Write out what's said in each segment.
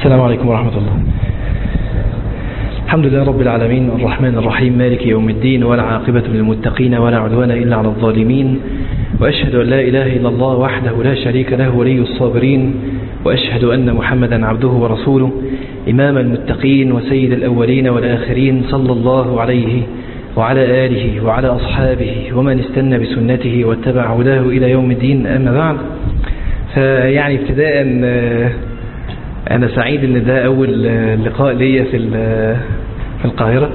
السلام عليكم ورحمة الله الحمد لله رب العالمين الرحمن الرحيم مالك يوم الدين ولا عاقبة للمتقين ولا عدوان إلا على الظالمين وأشهد أن لا إله إلا الله وحده لا شريك له ولي الصابرين وأشهد أن محمدا عبده ورسوله إمام المتقين وسيد الأولين والآخرين صلى الله عليه وعلى آله وعلى أصحابه ومن استنى بسنته واتبع هداه إلى يوم الدين أما بعد فيعني ابتداء أنا سعيد إن ده أول لقاء ليا في في القاهرة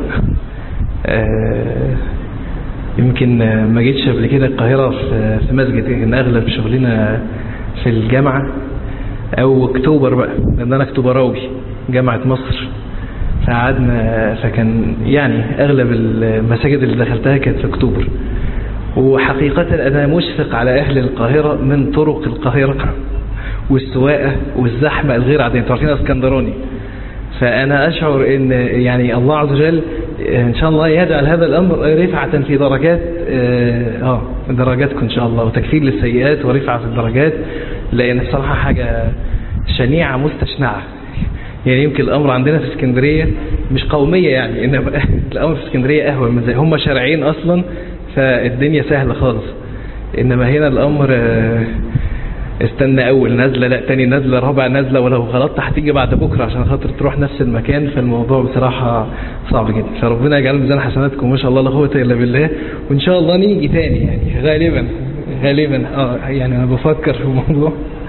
يمكن ما جيتش قبل كده القاهرة في مسجد إن أغلب شغلنا في الجامعة أو أكتوبر بقى لأن أنا أكتوبراوي جامعة مصر فقعدنا فكان يعني أغلب المساجد اللي دخلتها كانت في أكتوبر وحقيقة أنا مشفق على أهل القاهرة من طرق القاهرة والسواقة والزحمة الغير عادية انتوا عارفين اسكندراني فأنا أشعر أن يعني الله عز وجل إن شاء الله يجعل هذا الأمر رفعة في درجات آه درجاتكم إن شاء الله وتكفير للسيئات ورفعة في الدرجات لأن الصراحة حاجة شنيعة مستشنعة يعني يمكن الأمر عندنا في اسكندرية مش قومية يعني إنما الأمر في اسكندرية أهون من هم شارعين أصلا فالدنيا سهلة خالص إنما هنا الأمر استنى أول نزلة لا تاني نزلة رابع نزلة ولو غلطت هتيجي بعد بكرة عشان خاطر تروح نفس المكان فالموضوع بصراحة صعب جدا فربنا يجعل ميزان حسناتكم ما شاء الله لا قوة إلا بالله وإن شاء الله نيجي تاني يعني غالبا غالبا اه يعني أنا بفكر في الموضوع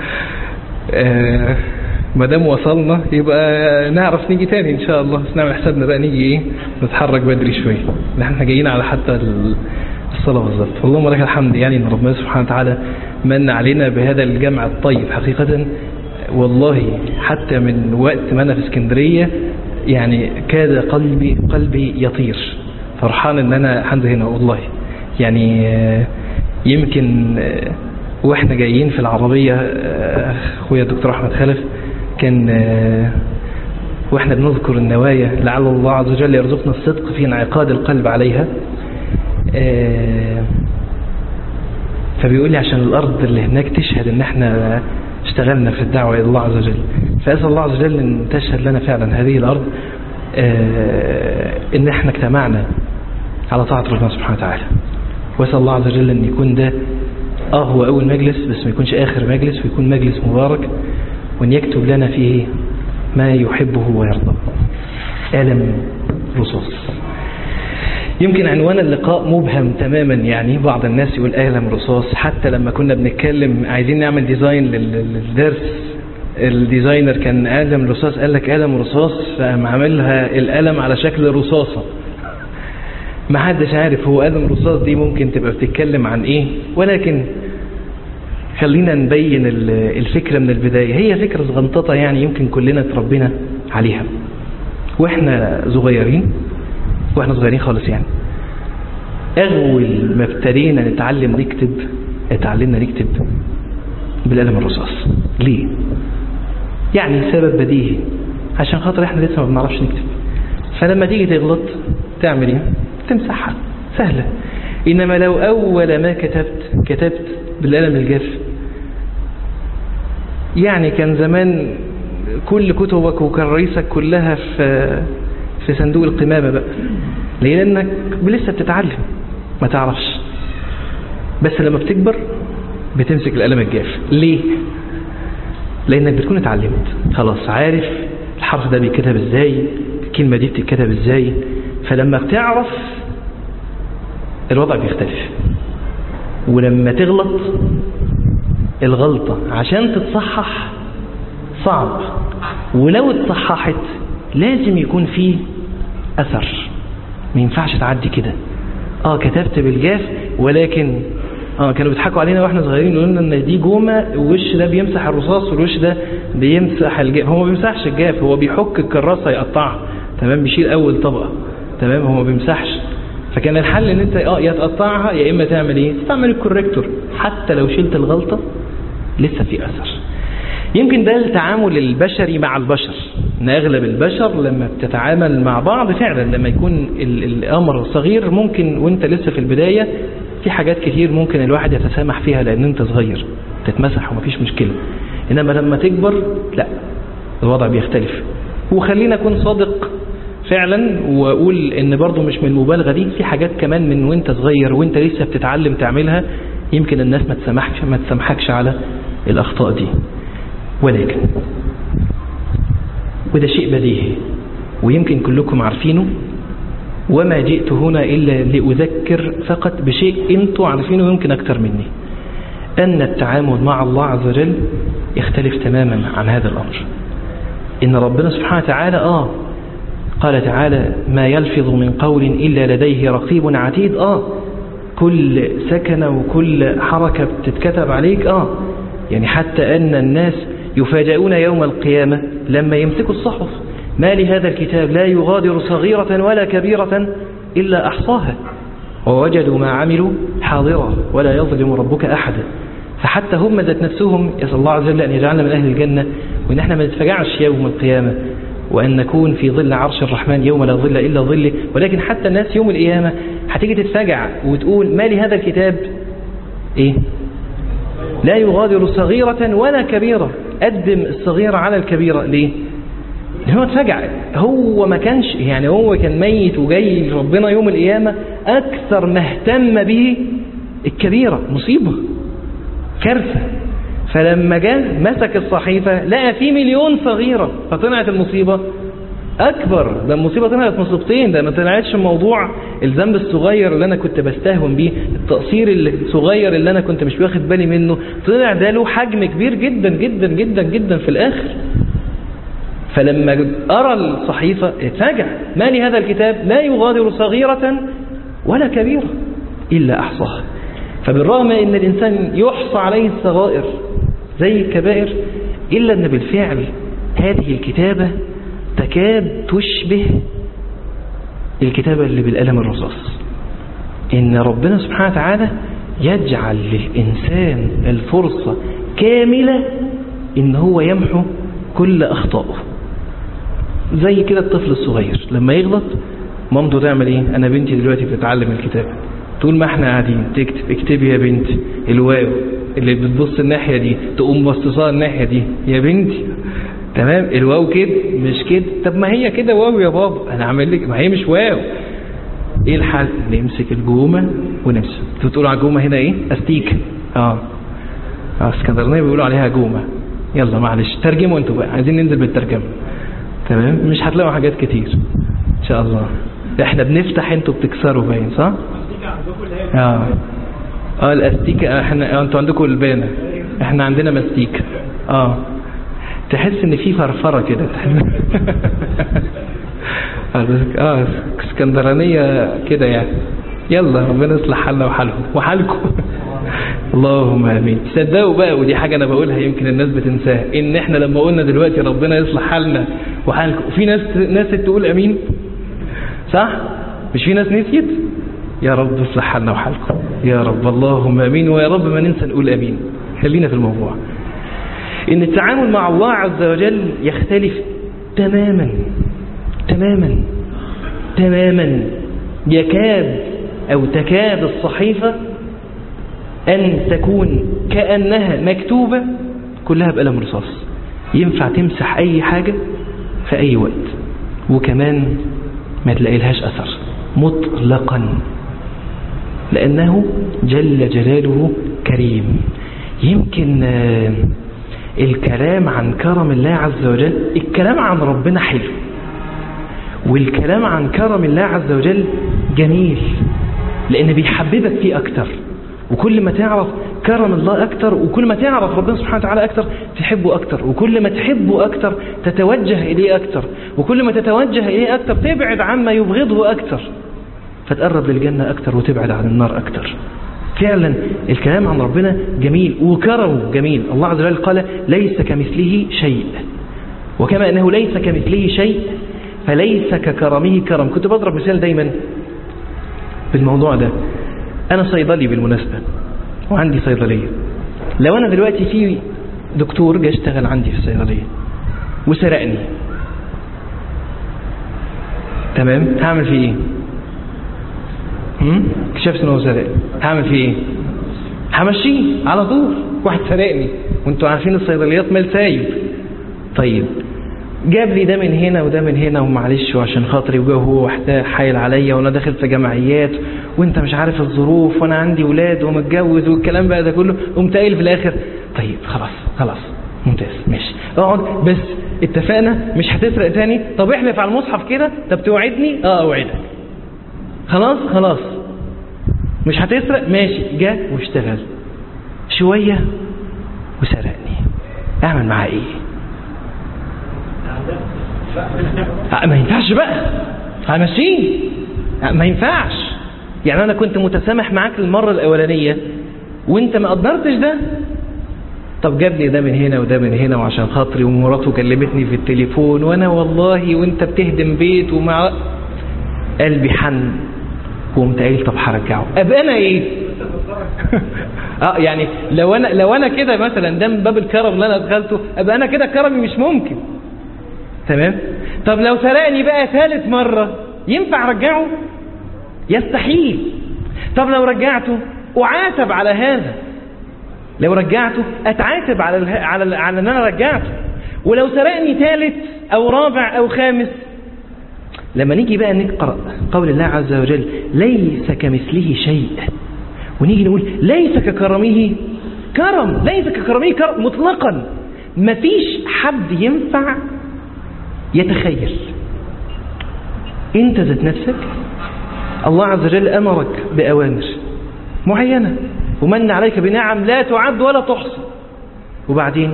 آه ما دام وصلنا يبقى نعرف نيجي تاني ان شاء الله بس نعمل حسابنا بقى نيجي ايه نتحرك بدري شويه احنا جايين على حتى الصلاه بالظبط اللهم لك الحمد يعني ان ربنا سبحانه وتعالى من علينا بهذا الجمع الطيب حقيقه والله حتى من وقت ما انا في اسكندريه يعني كاد قلبي قلبي يطير فرحان ان انا الحمد هنا والله يعني يمكن واحنا جايين في العربيه اخويا الدكتور احمد خلف كان واحنا بنذكر النوايا لعل الله عز وجل يرزقنا الصدق في انعقاد القلب عليها فبيقول لي عشان الارض اللي هناك تشهد ان احنا اشتغلنا في الدعوة الى الله عز وجل فاسال الله عز وجل ان تشهد لنا فعلا هذه الارض ان احنا اجتمعنا على طاعة ربنا سبحانه وتعالى واسال الله عز وجل ان يكون ده اه هو اول مجلس بس ما يكونش اخر مجلس ويكون مجلس مبارك وأن يكتب لنا فيه ما يحبه ويرضى ألم رصاص يمكن عنوان اللقاء مبهم تماما يعني بعض الناس يقول ألم رصاص حتى لما كنا بنتكلم عايزين نعمل ديزاين للدرس الديزاينر كان ألم رصاص قال لك ألم رصاص فقام عاملها القلم على شكل رصاصة ما حدش عارف هو ألم رصاص دي ممكن تبقى بتتكلم عن إيه ولكن خلينا نبين الفكرة من البداية هي فكرة صغنططة يعني يمكن كلنا تربينا عليها واحنا صغيرين واحنا صغيرين خالص يعني اول ما ابتدينا نتعلم نكتب اتعلمنا نكتب بالقلم الرصاص ليه يعني سبب بديهي عشان خاطر احنا لسه ما بنعرفش نكتب فلما تيجي تغلط تعمل ايه تمسحها سهلة انما لو اول ما كتبت كتبت بالقلم الجاف يعني كان زمان كل كتبك وكراسك كلها في في صندوق القمامة بقى لأنك لسه بتتعلم ما تعرفش بس لما بتكبر بتمسك القلم الجاف ليه لأنك بتكون اتعلمت خلاص عارف الحرف ده بيتكتب ازاي الكلمة دي بتتكتب ازاي فلما بتعرف الوضع بيختلف ولما تغلط الغلطة عشان تتصحح صعب ولو اتصححت لازم يكون فيه أثر ما ينفعش تعدي كده اه كتبت بالجاف ولكن اه كانوا بيضحكوا علينا واحنا صغيرين يقولوا لنا ان دي جومه الوش ده بيمسح الرصاص والوش ده بيمسح الجاف هو ما بيمسحش الجاف هو بيحك الكراسه يقطعها تمام بيشيل اول طبقه تمام هو ما بيمسحش فكان الحل ان انت اه يا تقطعها يا اما تعمل ايه تستعمل الكوريكتور حتى لو شلت الغلطة لسه في اثر يمكن ده التعامل البشري مع البشر ان اغلب البشر لما بتتعامل مع بعض فعلا لما يكون الامر صغير ممكن وانت لسه في البداية في حاجات كتير ممكن الواحد يتسامح فيها لان انت صغير تتمسح ومفيش مشكلة انما لما تكبر لا الوضع بيختلف وخلينا أكون صادق فعلا وأقول إن برضو مش من المبالغة دي في حاجات كمان من وانت صغير وانت لسه بتتعلم تعملها يمكن الناس ما تسامحكش ما تسامحكش على الأخطاء دي ولكن وده شيء بديهي ويمكن كلكم عارفينه وما جئت هنا إلا لأذكر فقط بشيء انتوا عارفينه يمكن أكثر مني أن التعامل مع الله عز وجل يختلف تماما عن هذا الأمر إن ربنا سبحانه وتعالى آه قال تعالى ما يلفظ من قول إلا لديه رقيب عتيد آه كل سكنة وكل حركة بتتكتب عليك آه يعني حتى أن الناس يفاجئون يوم القيامة لما يمسكوا الصحف ما لهذا الكتاب لا يغادر صغيرة ولا كبيرة إلا أحصاها ووجدوا ما عملوا حاضرا ولا يظلم ربك أحدا فحتى هم ذات نفسهم يسأل الله عز وجل أن يجعلنا من أهل الجنة وإن احنا ما نتفجعش يوم القيامة وأن نكون في ظل عرش الرحمن يوم لا ظل إلا ظله ولكن حتى الناس يوم القيامة هتيجي تتفجع وتقول ما لهذا الكتاب إيه لا يغادر صغيرة ولا كبيرة قدم الصغيرة على الكبيرة ليه هو اتفجع هو ما كانش يعني هو كان ميت وجاي ربنا يوم القيامة أكثر ما اهتم به الكبيرة مصيبة كارثة فلما جاء مسك الصحيفة لقى فيه مليون صغيرة فطلعت المصيبة أكبر ده المصيبة طلعت مصيبتين ده ما طلعتش موضوع الذنب الصغير اللي أنا كنت بستهون بيه التقصير الصغير اللي أنا كنت مش واخد بالي منه طلع ده له حجم كبير جدا جدا جدا جدا في الآخر فلما أرى الصحيفة اتفاجأ ما لهذا الكتاب لا يغادر صغيرة ولا كبيرة إلا أحصاها فبالرغم أن الإنسان يحصى عليه الصغائر زي الكبائر إلا أن بالفعل هذه الكتابة تكاد تشبه الكتابة اللي بالقلم الرصاص إن ربنا سبحانه وتعالى يجعل للإنسان الفرصة كاملة إن هو يمحو كل أخطائه زي كده الطفل الصغير لما يغلط مامته تعمل ايه انا بنتي دلوقتي بتتعلم الكتاب طول ما احنا قاعدين تكتب اكتبي يا بنتي الواو اللي بتبص الناحية دي تقوم بصصها الناحية دي يا بنتي تمام الواو كده مش كده طب ما هي كده واو يا بابا انا عامل لك ما هي مش واو ايه الحل نمسك الجومة ونمسك انتوا بتقولوا على الجومة هنا ايه استيك اه اه اسكندرانية بيقولوا عليها جومة يلا معلش ترجموا انتوا بقى عايزين ننزل بالترجمة تمام مش هتلاقوا حاجات كتير ان شاء الله احنا بنفتح انتوا بتكسروا باين صح اه اه الاستيكة احنا اه انتوا عندكم البانة احنا عندنا مستيكة اه تحس ان في فرفرة كده اه اسكندرانية كده يعني يلا ربنا يصلح حالنا وحالهم وحالكم اللهم امين صدقوا بقى ودي حاجة انا بقولها يمكن الناس بتنساها ان احنا لما قلنا دلوقتي ربنا يصلح حالنا وحالكم وفي ناس ناس تقول امين صح مش في ناس نسيت يا رب اصلح حالنا وحالكم يا رب اللهم امين ويا رب ما ننسى نقول امين خلينا في الموضوع ان التعامل مع الله عز وجل يختلف تماما تماما تماما يكاد او تكاد الصحيفة أن تكون كأنها مكتوبة كلها بقلم رصاص ينفع تمسح أي حاجة في أي وقت وكمان ما تلاقي لهاش أثر مطلقا لأنه جل جلاله كريم يمكن الكلام عن كرم الله عز وجل الكلام عن ربنا حلو والكلام عن كرم الله عز وجل جميل لأن بيحببك فيه أكتر وكل ما تعرف كرم الله أكتر وكل ما تعرف ربنا سبحانه وتعالى أكتر تحبه أكتر وكل ما تحبه أكتر تتوجه إليه أكتر وكل ما تتوجه إليه أكتر تبعد عما يبغضه أكتر فتقرب للجنة أكتر وتبعد عن النار أكتر فعلا الكلام عن ربنا جميل وكرمه جميل الله عز وجل قال ليس كمثله شيء وكما أنه ليس كمثله شيء فليس ككرمه كرم كنت بضرب مثال دايما بالموضوع ده أنا صيدلي بالمناسبة وعندي صيدلية لو أنا دلوقتي في دكتور جاي اشتغل عندي في الصيدلية وسرقني تمام هعمل فيه ايه اكتشفت ان هو سرقني هعمل فيه ايه همشيه على طول واحد سرقني وانتوا عارفين الصيدليات مال سايب طيب جاب لي ده من هنا وده من هنا ومعلش وعشان خاطري وجا هو حايل عليا وانا داخل في جمعيات وانت مش عارف الظروف وانا عندي ولاد ومتجوز والكلام بقى ده كله قمت قايل في الاخر طيب خلاص خلاص ممتاز ماشي اقعد بس اتفقنا مش هتسرق تاني طب احلف على المصحف كده طب توعدني اه اوعدك خلاص خلاص مش هتسرق ماشي جه واشتغل شوية وسرقني اعمل معاه ايه ما ينفعش بقى همشيه ما ينفعش يعني انا كنت متسامح معاك المرة الاولانية وانت ما قدرتش ده طب جاب لي ده من هنا وده من هنا وعشان خاطري ومراته كلمتني في التليفون وانا والله وانت بتهدم بيت ومع قلبي حن وقمت قايل طب هرجعه ابقى انا ايه اه يعني لو انا لو انا كده مثلا ده من باب الكرم اللي انا دخلته ابقى انا كده كرمي مش ممكن تمام طب لو سرقني بقى ثالث مرة ينفع ارجعه يستحيل طب لو رجعته اعاتب على هذا لو رجعته اتعاتب على اله... على ال... على ان انا رجعته ولو سرقني ثالث او رابع او خامس لما نيجي بقى نقرا قول الله عز وجل ليس كمثله شيء ونيجي نقول ليس ككرمه كرم ليس ككرمه كرم مطلقا مفيش حد ينفع يتخيل انت ذات نفسك الله عز وجل امرك باوامر معينه ومن عليك بنعم لا تعد ولا تحصى وبعدين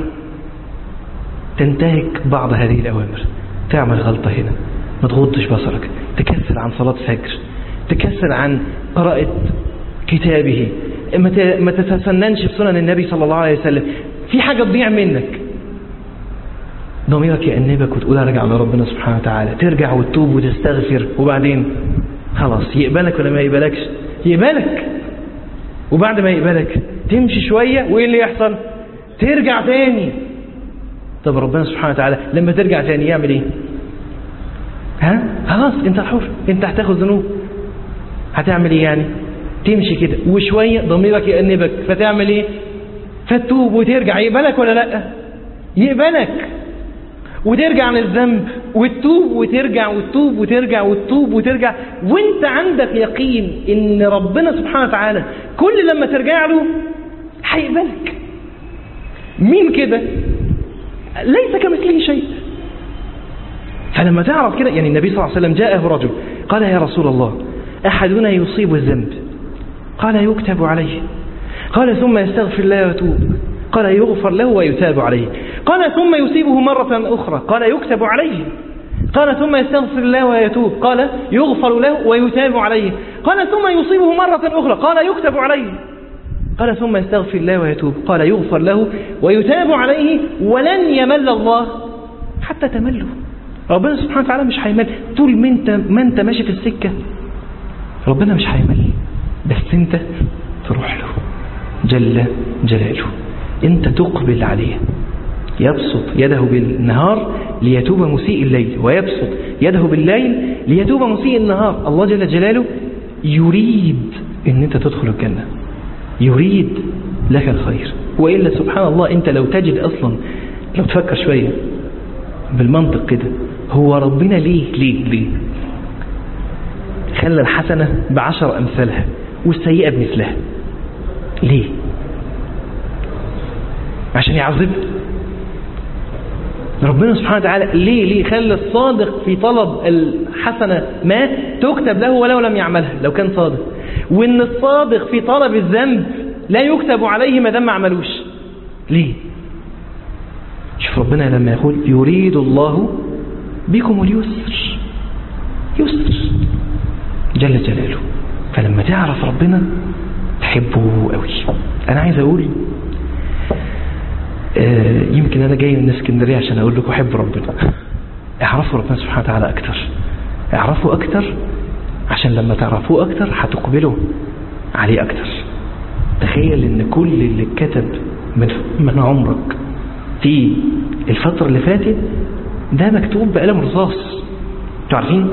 تنتهك بعض هذه الأوامر تعمل غلطة هنا ما تغضش بصرك تكسل عن صلاة فجر تكسل عن قراءة كتابه ما تتسننش بسنن النبي صلى الله عليه وسلم في حاجة تضيع منك ضميرك يأنبك وتقول ارجع لربنا سبحانه وتعالى ترجع وتتوب وتستغفر وبعدين خلاص يقبلك ولا ما يقبلكش يقبلك وبعد ما يقبلك تمشي شوية وإيه اللي يحصل ترجع تاني طب ربنا سبحانه وتعالى لما ترجع تاني يعمل ايه ها خلاص انت حر انت هتاخد ذنوب هتعمل ايه يعني تمشي كده وشوية ضميرك يأنبك فتعمل ايه فتوب وترجع يقبلك ولا لا يقبلك وترجع عن الذنب وتتوب وترجع وتتوب وترجع وتتوب وترجع وانت عندك يقين ان ربنا سبحانه وتعالى كل لما ترجع له هيقبلك مين كده ليس كمثله شيء فلما تعرف كده يعني النبي صلى الله عليه وسلم جاءه رجل قال يا رسول الله أحدنا يصيب الذنب قال يكتب عليه قال ثم يستغفر الله ويتوب قال يغفر له ويتاب عليه قال ثم يصيبه مرة أخرى قال يكتب عليه قال ثم يستغفر الله ويتوب قال يغفر له ويتاب عليه قال ثم يصيبه مرة أخرى قال يكتب عليه قال ثم يستغفر الله ويتوب قال يغفر له ويتاب عليه ولن يمل الله حتى تمله ربنا سبحانه وتعالى مش هيمل طول ما انت ما انت ماشي في السكة ربنا مش هيمل بس انت تروح له جل جلاله انت تقبل عليه يبسط يده بالنهار ليتوب مسيء الليل ويبسط يده بالليل ليتوب مسيء النهار الله جل جلاله يريد ان انت تدخل الجنة يريد لك الخير وإلا سبحان الله انت لو تجد اصلا لو تفكر شوية بالمنطق كده هو ربنا ليه ليه ليه خلى الحسنة بعشر أمثالها والسيئة بمثلها ليه عشان يعذب ربنا سبحانه وتعالى ليه ليه خلى الصادق في طلب الحسنة ما تكتب له ولو لم يعملها لو كان صادق وان الصادق في طلب الذنب لا يكتب عليه ما دام ما عملوش ليه شوف ربنا لما يقول يريد الله بكم اليسر يسر جل جلاله فلما تعرف ربنا تحبه قوي انا عايز اقول آه يمكن انا جاي من اسكندريه عشان اقول لكم حب ربنا اعرفوا ربنا سبحانه وتعالى اكتر اعرفوا اكتر عشان لما تعرفوه اكتر هتقبلوا عليه اكتر تخيل ان كل اللي اتكتب من من عمرك في الفترة اللي فاتت ده مكتوب بقلم رصاص انتوا عارفين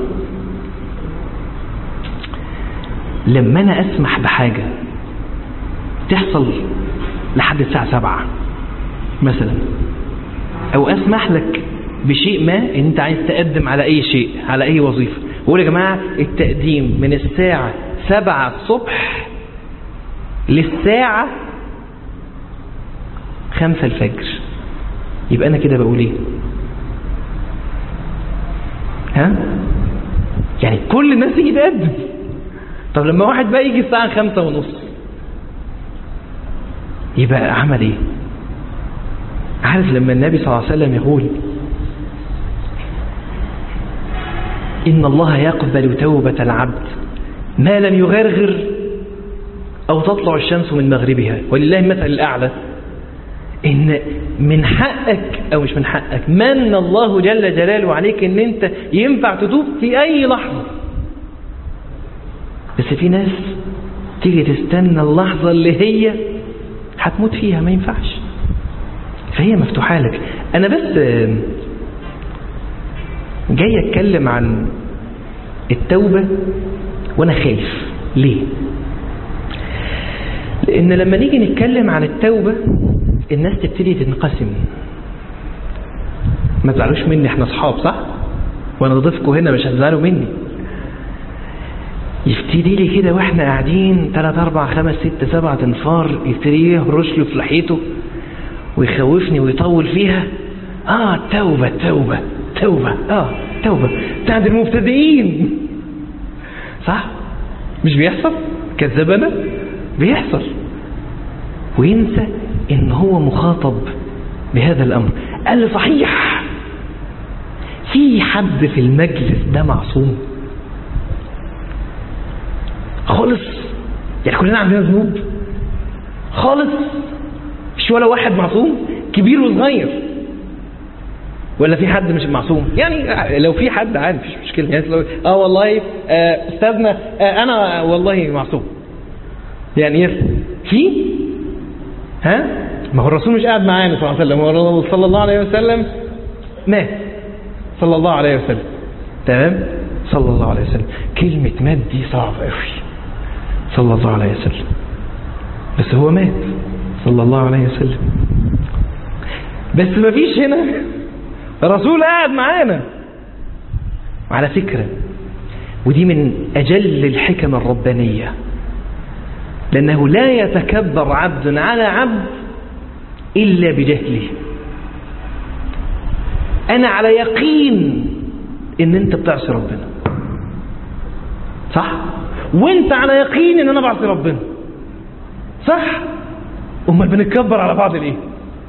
لما انا اسمح بحاجة تحصل لحد الساعة سبعة مثلا او اسمح لك بشيء ما ان انت عايز تقدم على اي شيء على اي وظيفة وقول يا جماعة التقديم من الساعة سبعة الصبح للساعة خمسة الفجر يبقى انا كده بقول ايه ها يعني كل الناس تيجي تقدم طب لما واحد بقى يجي الساعة خمسة ونص يبقى عمل ايه عارف لما النبي صلى الله عليه وسلم يقول إن الله يقبل توبة العبد ما لم يغرغر أو تطلع الشمس من مغربها ولله المثل الأعلى إن من حقك أو مش من حقك من الله جل جلاله عليك إن أنت ينفع تتوب في أي لحظة بس في ناس تيجي تستنى اللحظة اللي هي هتموت فيها ما ينفعش فهي مفتوحة لك أنا بس جاي أتكلم عن التوبة وأنا خايف ليه لأن لما نيجي نتكلم عن التوبة الناس تبتدي تنقسم ما تزعلوش مني احنا اصحاب صح وانا ضيفكم هنا مش هتزعلوا مني يبتدي لي كده واحنا قاعدين 3 4 5 6 7 انفار يبتدي يهرش له في لحيته ويخوفني ويطول فيها اه توبة توبة توبة اه توبة بتاعت المبتدئين صح مش بيحصل كذبنا بيحصل وينسى ان هو مخاطب بهذا الامر قال لي صحيح في حد في المجلس ده معصوم خالص يعني كلنا عندنا ذنوب خالص مش ولا واحد معصوم كبير وصغير ولا في حد مش معصوم يعني لو في حد عادي مفيش مشكله يعني لو اه والله آه استاذنا آه انا والله معصوم يعني يس في ها ما هو الرسول مش قاعد معانا صلى الله عليه وسلم هو صلى الله عليه وسلم مات صلى الله عليه وسلم تمام صلى الله عليه وسلم كلمة مات دي صعبة قوي صلى الله عليه وسلم بس هو مات صلى الله عليه وسلم بس ما فيش هنا الرسول قاعد معانا وعلى فكرة ودي من أجل الحكم الربانية لأنه لا يتكبر عبد على عبد إلا بجهله أنا على يقين إن أنت بتعصي ربنا صح وانت على يقين ان انا بعصي ربنا صح امال بنتكبر على بعض ليه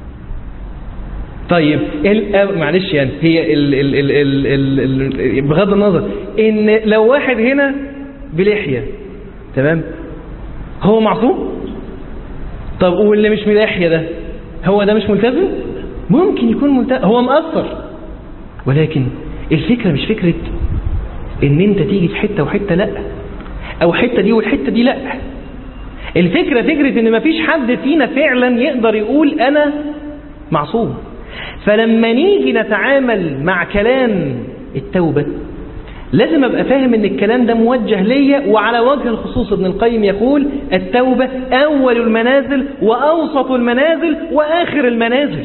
طيب معلش يعني هي ال ال ال ال ال ال بغض النظر ان لو واحد هنا بلحيه تمام هو معصوم طب واللي مش بلحيه ده هو ده مش ملتزم ممكن يكون ملتزم هو مقصر ولكن الفكره مش فكره ان انت تيجي في حته وحته لا او حته دي والحته دي لا الفكره فكره ان مفيش حد فينا فعلا يقدر يقول انا معصوم فلما نيجي نتعامل مع كلام التوبه لازم ابقى فاهم ان الكلام ده موجه ليا وعلى وجه الخصوص ابن القيم يقول التوبه اول المنازل واوسط المنازل واخر المنازل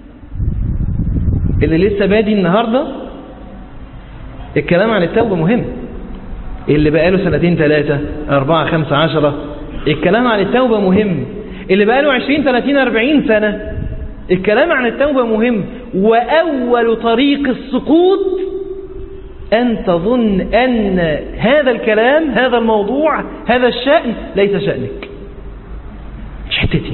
اللي لسه بادي النهارده الكلام عن التوبه مهم اللي بقاله سنتين ثلاثة أربعة خمسة عشرة الكلام عن التوبة مهم اللي بقاله عشرين ثلاثين أربعين سنة الكلام عن التوبة مهم وأول طريق السقوط أن تظن أن هذا الكلام هذا الموضوع هذا الشأن ليس شأنك مش حتتي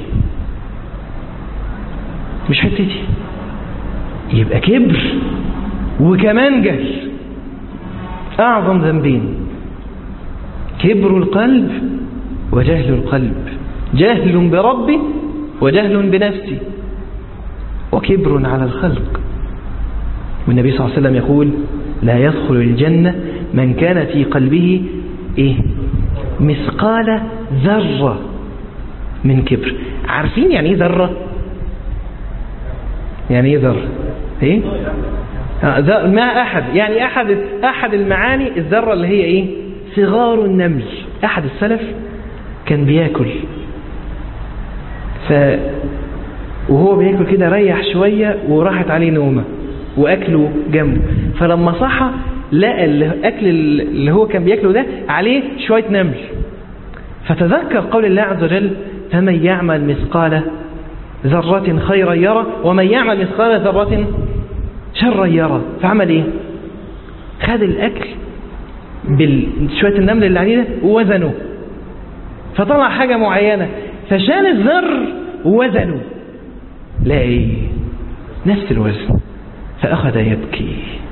مش حتتي يبقى كبر وكمان جهل أعظم ذنبين كبر القلب وجهل القلب جهل بربه وجهل بنفسه وكبر على الخلق والنبي صلى الله عليه وسلم يقول لا يدخل الجنة من كان في قلبه إيه مثقال ذرة من كبر عارفين يعني ايه ذرة يعني ايه ذرة ايه آه ما احد يعني احد احد المعاني الذرة اللي هي ايه صغار النمل احد السلف كان بياكل ف وهو بياكل كده ريح شوية وراحت عليه نومة واكله جنبه فلما صحى لقى الاكل اللي هو كان بياكله ده عليه شويه نمل فتذكر قول الله عز وجل فمن يعمل مثقال ذرة خيرا يرى ومن يعمل مثقال ذرة شرا يرى فعمل ايه خد الاكل بشوية النمل اللي عليه ده ووزنه فطلع حاجة معينة فشال الذر ووزنه لا ايه نفس الوزن فأخذ يبكي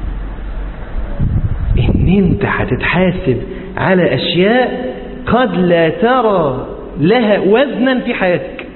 إن أنت هتتحاسب على أشياء قد لا ترى لها وزنا في حياتك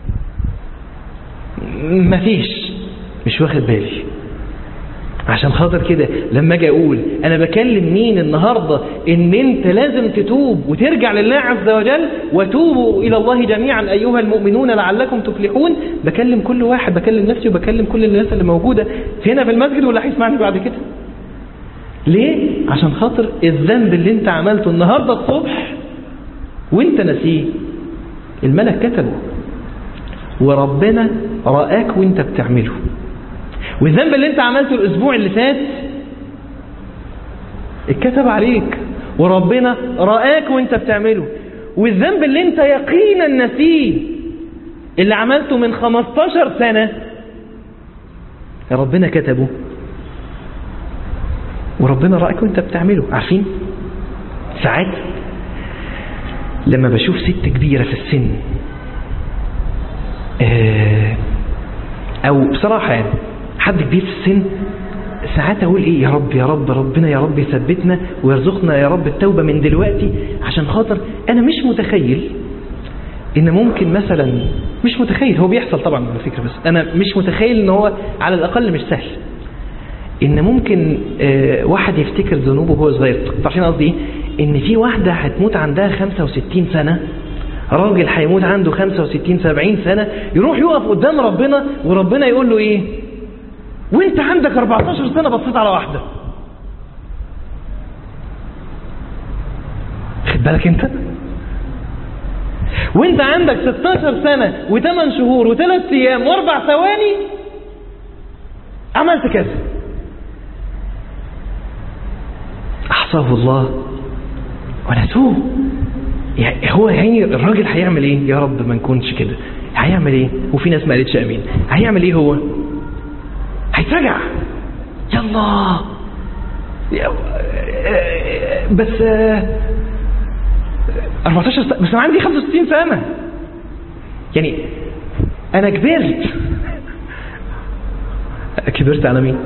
مفيش مش واخد بالي عشان خاطر كده لما اجي اقول انا بكلم مين النهارده ان انت لازم تتوب وترجع لله عز وجل وتوبوا الى الله جميعا ايها المؤمنون لعلكم تفلحون بكلم كل واحد بكلم نفسي وبكلم كل الناس اللي موجوده هنا في المسجد واللي هيسمعني بعد كده ليه عشان خاطر الذنب اللي انت عملته النهارده الصبح وانت نسيه الملك كتبه وربنا رآك وانت بتعمله والذنب اللي انت عملته الاسبوع اللي فات اتكتب عليك وربنا رآك وانت بتعمله والذنب اللي انت يقينا نسيه اللي عملته من 15 سنة ربنا كتبه وربنا رأيك وانت بتعمله عارفين ساعات لما بشوف ست كبيرة في السن او بصراحة يعني حد كبير في السن ساعات اقول ايه يا رب يا رب ربنا يا رب يثبتنا ويرزقنا يا رب التوبة من دلوقتي عشان خاطر انا مش متخيل ان ممكن مثلا مش متخيل هو بيحصل طبعا على فكرة بس انا مش متخيل ان هو على الاقل مش سهل ان ممكن آه واحد يفتكر ذنوبه وهو صغير عارفين قصدي ايه ان في واحدة هتموت عندها 65 سنة راجل هيموت عنده 65 70 سنة يروح يقف قدام ربنا وربنا يقول له ايه وانت عندك 14 سنة بصيت على واحدة خد بالك انت وانت عندك 16 سنة و8 شهور و3 ايام و4 ثواني عملت كذا احصاه الله ونسوه يعني هو يعني الراجل هيعمل ايه يا رب ما نكونش كده هيعمل ايه وفي ناس ما قالتش امين هيعمل ايه هو هيترجع يلا بس 14 سنة بس انا عندي 65 سنة يعني انا كبرت كبرت على مين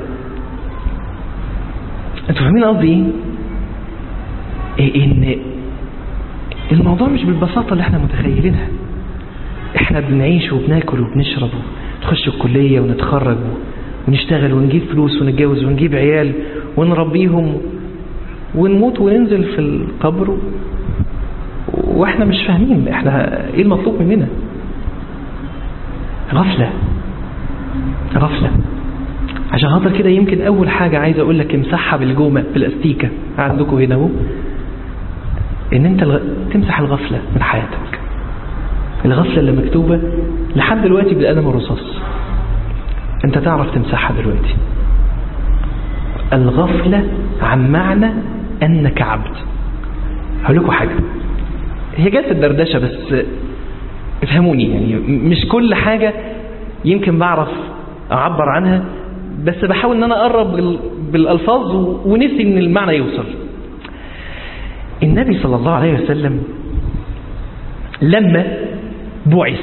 انتوا فاهمين قصدي ايه إيه ان الموضوع مش بالبساطة اللي احنا متخيلينها احنا بنعيش وبناكل وبنشرب ونخش الكلية ونتخرج ونشتغل ونجيب فلوس ونتجوز ونجيب عيال ونربيهم ونموت وننزل في القبر واحنا مش فاهمين احنا ايه المطلوب مننا غفلة غفلة عشان خاطر كده يمكن اول حاجة عايز اقول لك امسحها بالجومة بالاستيكة عندكم هنا اهو ان انت الغ... تمسح الغفلة من حياتك الغفلة اللي مكتوبة لحد دلوقتي بالقلم الرصاص انت تعرف تمسحها دلوقتي الغفلة عن معنى انك عبد هقول لكم حاجة هي جت الدردشة بس افهموني يعني مش كل حاجة يمكن بعرف اعبر عنها بس بحاول ان انا اقرب بالالفاظ ونفسي ان المعنى يوصل النبي صلى الله عليه وسلم لما بعث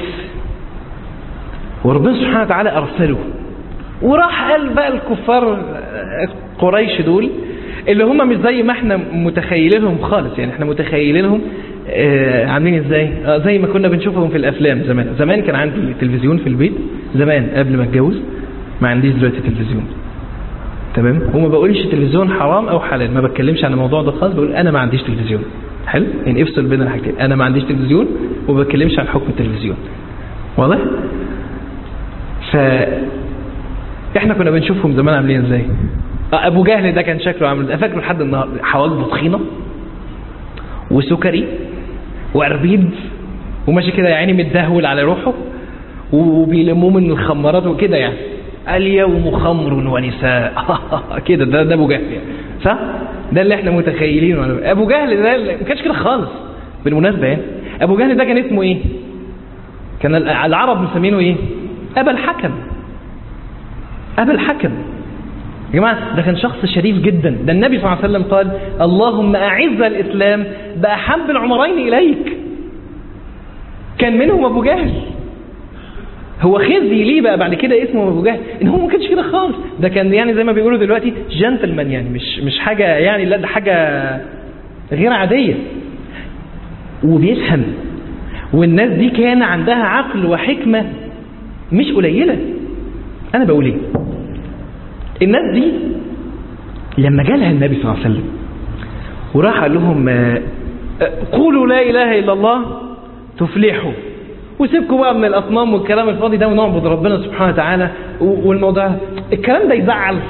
وربنا سبحانه وتعالى أرسله وراح قال بقى الكفار قريش دول اللي هم مش زي ما احنا متخيلينهم خالص يعني احنا متخيلينهم آه عاملين ازاي آه زي ما كنا بنشوفهم في الافلام زمان زمان كان عندي تلفزيون في البيت زمان قبل ما اتجوز ما عنديش دلوقتي تلفزيون تمام وما بقولش تلفزيون حرام او حلال ما بتكلمش عن الموضوع ده خالص بقول انا ما عنديش تلفزيون حلو يعني افصل بين الحاجتين انا ما عنديش تلفزيون وما بتكلمش عن حكم التلفزيون واضح ف احنا كنا بنشوفهم زمان عاملين ازاي ابو جهل ده كان شكله عامل ازاي فاكره لحد النهارده حواجبه تخينه وسكري واربيد وماشي كده يا عيني متدهول على روحه وبيلموه من الخمارات وكده يعني اليوم خمر ونساء كده ده ده ابو جهل يعني صح ده اللي احنا متخيلينه ابو جهل ده ما كانش كده خالص بالمناسبه يعني ابو جهل ده كان اسمه ايه كان العرب مسمينه ايه ابا الحكم ابا الحكم يا جماعه ده كان شخص شريف جدا ده النبي صلى الله عليه وسلم قال اللهم اعز الاسلام باحب العمرين اليك كان منهم ابو جهل هو خزي ليه بقى بعد كده اسمه ابو جهل ان هو ما كانش كده خالص ده كان يعني زي ما بيقولوا دلوقتي جنتلمان يعني مش مش حاجه يعني لا ده حاجه غير عاديه وبيفهم والناس دي كان عندها عقل وحكمه مش قليله انا بقول ايه الناس دي لما جالها النبي صلى الله عليه وسلم وراح قال لهم قولوا لا اله الا الله تفلحوا وسيبكم بقى من الاصنام والكلام الفاضي ده ونعبد ربنا سبحانه وتعالى والموضوع الكلام ده يزعل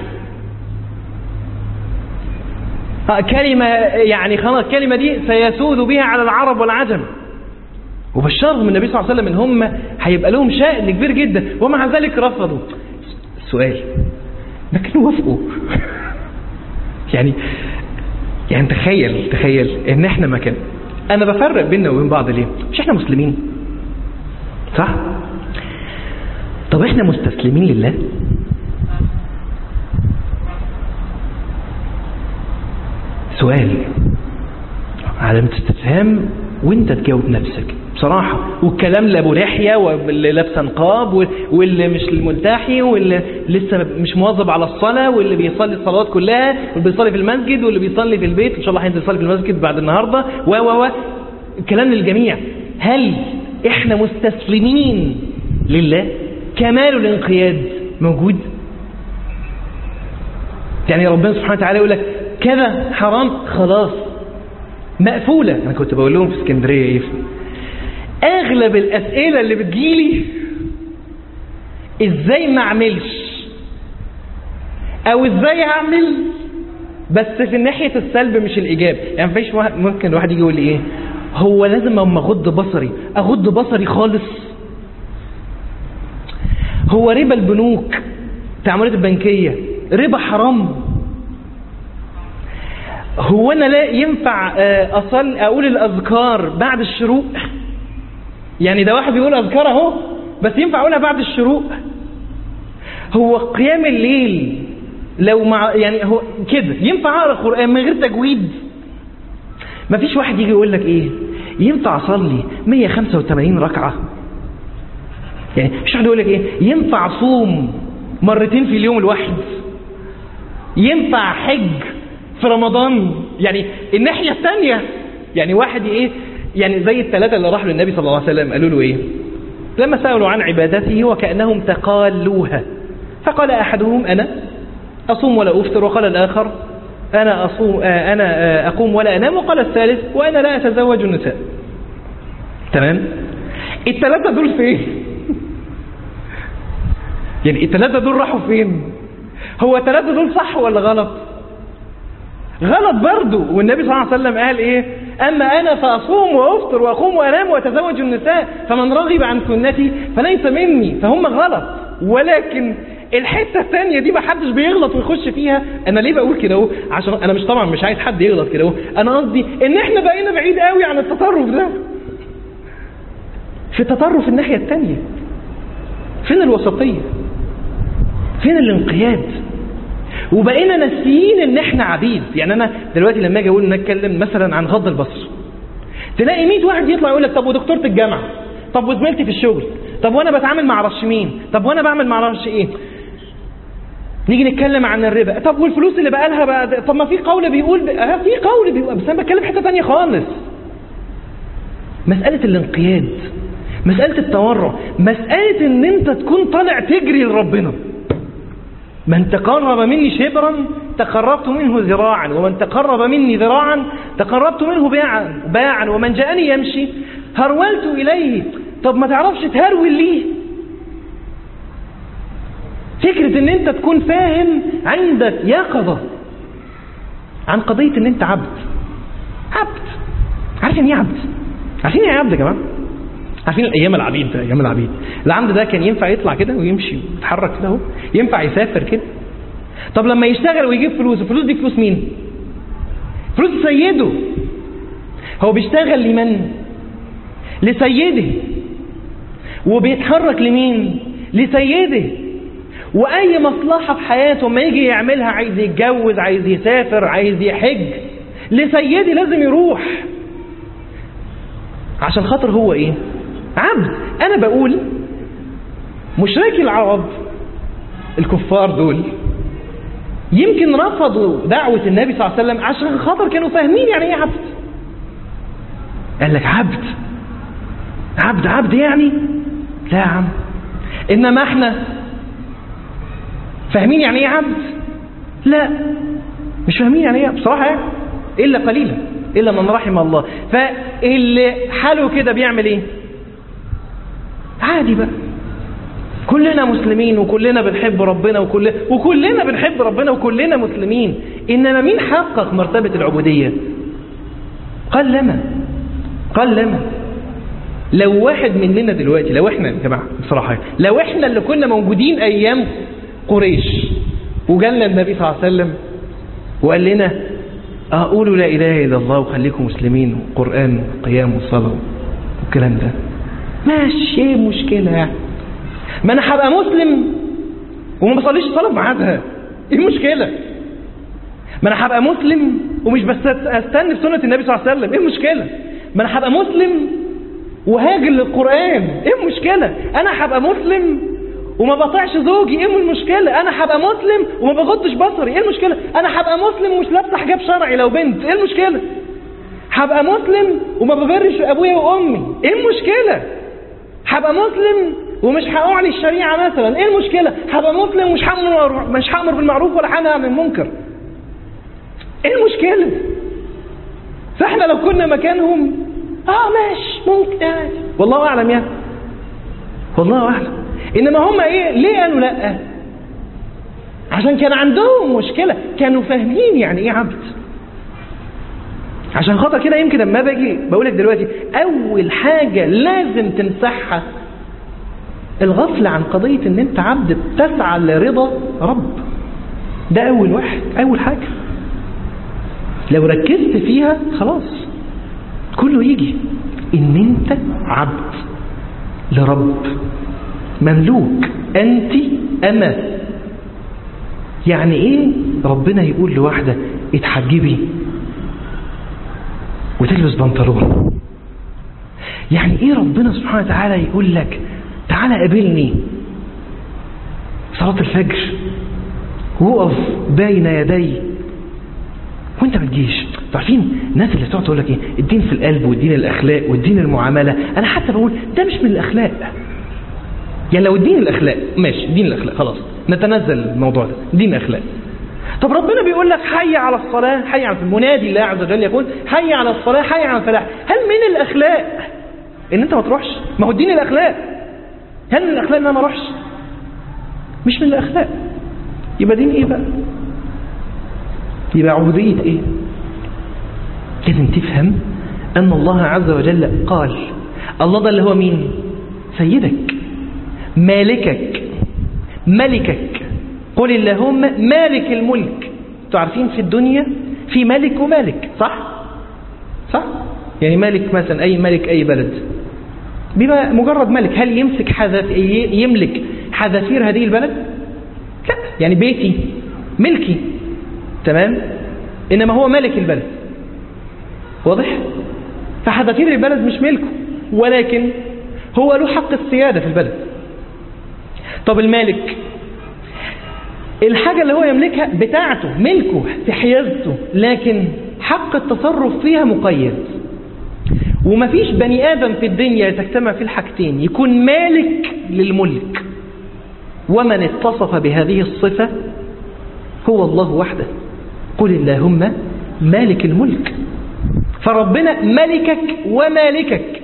كلمة يعني خلاص الكلمة دي سيسود بها على العرب والعجم وبشرهم النبي صلى الله عليه وسلم ان هم هيبقى لهم شأن كبير جدا ومع ذلك رفضوا السؤال ما كانوا وافقوا يعني يعني تخيل تخيل ان احنا مكان انا بفرق بيننا وبين بعض ليه مش احنا مسلمين صح طب احنا مستسلمين لله سؤال علامة استفهام وانت تجاوب نفسك بصراحة والكلام لابو لحية واللي لابسه نقاب واللي مش الملتحي واللي لسه مش مواظب على الصلاة واللي بيصلي الصلوات كلها واللي بيصلي في المسجد واللي بيصلي في البيت ان شاء الله هينزل يصلي في المسجد بعد النهاردة و و و الكلام للجميع هل احنا مستسلمين لله كمال الانقياد موجود يعني ربنا سبحانه وتعالى يقول لك كذا حرام خلاص مقفولة أنا كنت بقول لهم في اسكندرية إيه أغلب الأسئلة اللي بتجيلي إزاي ما أعملش أو إزاي أعمل بس في ناحية السلب مش الإيجاب يعني مفيش واحد ممكن الواحد يجي يقول لي إيه هو لازم أما أغض بصري أغض بصري خالص هو ربا البنوك التعاملات البنكية ربا حرام هو انا لا ينفع اصل اقول الاذكار بعد الشروق يعني ده واحد بيقول اذكار اهو بس ينفع اقولها بعد الشروق هو قيام الليل لو مع يعني هو كده ينفع اقرا قران من غير تجويد ما فيش واحد يجي يقول لك ايه ينفع اصلي 185 ركعه يعني مش واحد يقول لك ايه ينفع اصوم مرتين في اليوم الواحد ينفع حج في رمضان يعني الناحية الثانية يعني واحد ايه يعني زي الثلاثة اللي راحوا للنبي صلى الله عليه وسلم قالوا له ايه لما سألوا عن عبادته وكأنهم تقالوها فقال أحدهم أنا أصوم ولا أفطر وقال الآخر أنا أصوم آه أنا آه أقوم ولا أنام وقال الثالث وأنا لا أتزوج النساء تمام الثلاثة دول فين يعني الثلاثة دول راحوا فين هو الثلاثة دول صح ولا غلط غلط برضه والنبي صلى الله عليه وسلم قال ايه اما انا فاصوم وافطر واقوم وانام واتزوج النساء فمن رغب عن سنتي فليس مني فهم غلط ولكن الحته الثانيه دي ما حدش بيغلط ويخش فيها انا ليه بقول كده اهو عشان انا مش طبعا مش عايز حد يغلط كده اهو انا قصدي ان احنا بقينا بعيد قوي عن التطرف ده في تطرف الناحيه الثانيه فين الوسطيه فين الانقياد وبقينا ناسيين ان احنا عبيد يعني انا دلوقتي لما اجي اقول نتكلم مثلا عن غض البصر تلاقي 100 واحد يطلع يقول لك طب ودكتوره الجامعه طب وزميلتي في الشغل طب وانا بتعامل مع رش مين طب وانا بعمل مع رش ايه نيجي نتكلم عن الربا طب والفلوس اللي بقى لها بقى طب ما في قول بيقول ب... آه في قول بيقول بس انا بتكلم حته ثانيه خالص مساله الانقياد مساله التورع مساله ان انت تكون طالع تجري لربنا من تقرب مني شبرا تقربت منه ذراعا ومن تقرب مني ذراعا تقربت منه باعا باعا ومن جاءني يمشي هرولت إليه طب ما تعرفش تهرول ليه فكرة ان انت تكون فاهم عندك يقظة عن قضية ان انت عبد عبد عارفين ايه عبد عارفين ايه عبد يا جماعة عارفين الايام العبيد ده ايام العبيد العبد ده كان ينفع يطلع كده ويمشي ويتحرك كده اهو ينفع يسافر كده طب لما يشتغل ويجيب فلوس الفلوس دي فلوس مين فلوس سيده هو بيشتغل لمن لسيده وبيتحرك لمين لسيده واي مصلحة في حياته ما يجي يعملها عايز يتجوز عايز يسافر عايز يحج لسيدي لازم يروح عشان خاطر هو ايه عبد انا بقول مشركي العرب الكفار دول يمكن رفضوا دعوة النبي صلى الله عليه وسلم عشان خاطر كانوا فاهمين يعني ايه عبد قال لك عبد عبد عبد يعني لا يا عم انما احنا فاهمين يعني ايه عبد لا مش فاهمين يعني ايه بصراحة يعني الا قليلا الا من رحم الله فاللي حاله كده بيعمل ايه عادي بقى كلنا مسلمين وكلنا بنحب ربنا وكل وكلنا بنحب ربنا وكلنا مسلمين انما مين حقق مرتبة العبودية قلما قلما لو واحد مننا دلوقتي لو احنا يا جماعه بصراحه لو احنا اللي كنا موجودين ايام قريش وجالنا النبي صلى الله عليه وسلم وقال لنا اه قولوا لا اله الا الله وخليكم مسلمين وقران وقيام وصلاه والكلام ده ماشي ايه المشكله يعني ما انا هبقى مسلم وما بصليش الصلاه بميعادها ايه المشكله ما انا هبقى مسلم ومش بس استنى في سنه النبي صلى الله عليه وسلم ايه المشكله ما انا هبقى مسلم وهاجر للقران ايه المشكله انا هبقى مسلم وما بطيعش زوجي ايه المشكله انا هبقى مسلم وما بغضش بصري ايه المشكله انا هبقى مسلم ومش لابسه حجاب شرعي لو بنت ايه المشكله هبقى مسلم وما ببرش ابويا وامي ايه المشكله هبقى مسلم ومش هأعلي الشريعة مثلا ايه المشكلة هبقى مسلم ومش هأمر مش هأمر بالمعروف ولا هنهى عن المنكر ايه المشكلة فاحنا لو كنا مكانهم اه ماشي ممكن يعني والله اعلم يعني والله اعلم انما هم ايه ليه قالوا لا عشان كان عندهم مشكلة كانوا فاهمين يعني ايه عبد عشان خاطر كده يمكن لما باجي بقول لك دلوقتي اول حاجة لازم تمسحها الغفلة عن قضية ان انت عبد بتسعى لرضا رب ده اول واحد اول حاجة لو ركزت فيها خلاص كله يجي ان انت عبد لرب مملوك انت اما يعني ايه ربنا يقول لواحدة اتحجبي وتلبس بنطلون يعني ايه ربنا سبحانه وتعالى يقول لك تعالى قابلني صلاة الفجر وقف بين يدي وانت ما تجيش عارفين الناس اللي بتقعد تقول لك ايه الدين في القلب والدين الاخلاق والدين المعامله انا حتى بقول ده مش من الاخلاق يعني لو الدين الاخلاق ماشي دين الاخلاق خلاص نتنزل الموضوع ده دين الاخلاق طب ربنا بيقول لك حي على الصلاه حي على المنادي الله عز وجل يقول حي على الصلاه حي على الفلاح هل من الاخلاق ان انت ما تروحش ما هو الدين الاخلاق هل من الاخلاق ان انا ما اروحش مش من الاخلاق يبقى دين ايه بقى يبقى عبودية ايه لازم تفهم ان الله عز وجل قال الله ده اللي هو مين سيدك مالكك ملكك قل اللهم مالك الملك انتوا عارفين في الدنيا في ملك ومالك صح صح يعني مالك مثلا اي ملك اي بلد بيبقى مجرد ملك هل يمسك حذف يملك حذافير هذه البلد لا يعني بيتي ملكي تمام انما هو ملك البلد واضح فحذافير البلد مش ملكه ولكن هو له حق السيادة في البلد طب المالك الحاجة اللي هو يملكها بتاعته ملكه في حيازته لكن حق التصرف فيها مقيد ومفيش بني آدم في الدنيا تجتمع في الحاجتين يكون مالك للملك ومن اتصف بهذه الصفة هو الله وحده قل اللهم مالك الملك فربنا ملكك ومالكك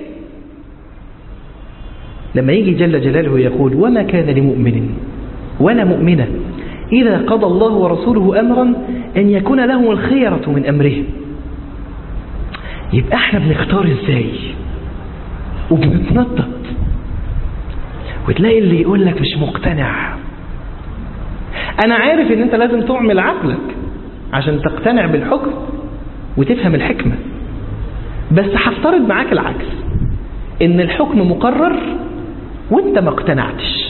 لما يجي جل جلاله يقول وما كان لمؤمن ولا مؤمنة إذا قضى الله ورسوله أمرا أن يكون لهم الخيرة من أمرهم يبقى احنا بنختار ازاي وبنتنطط وتلاقي اللي يقول لك مش مقتنع انا عارف ان انت لازم تعمل عقلك عشان تقتنع بالحكم وتفهم الحكمة بس هفترض معاك العكس ان الحكم مقرر وانت ما اقتنعتش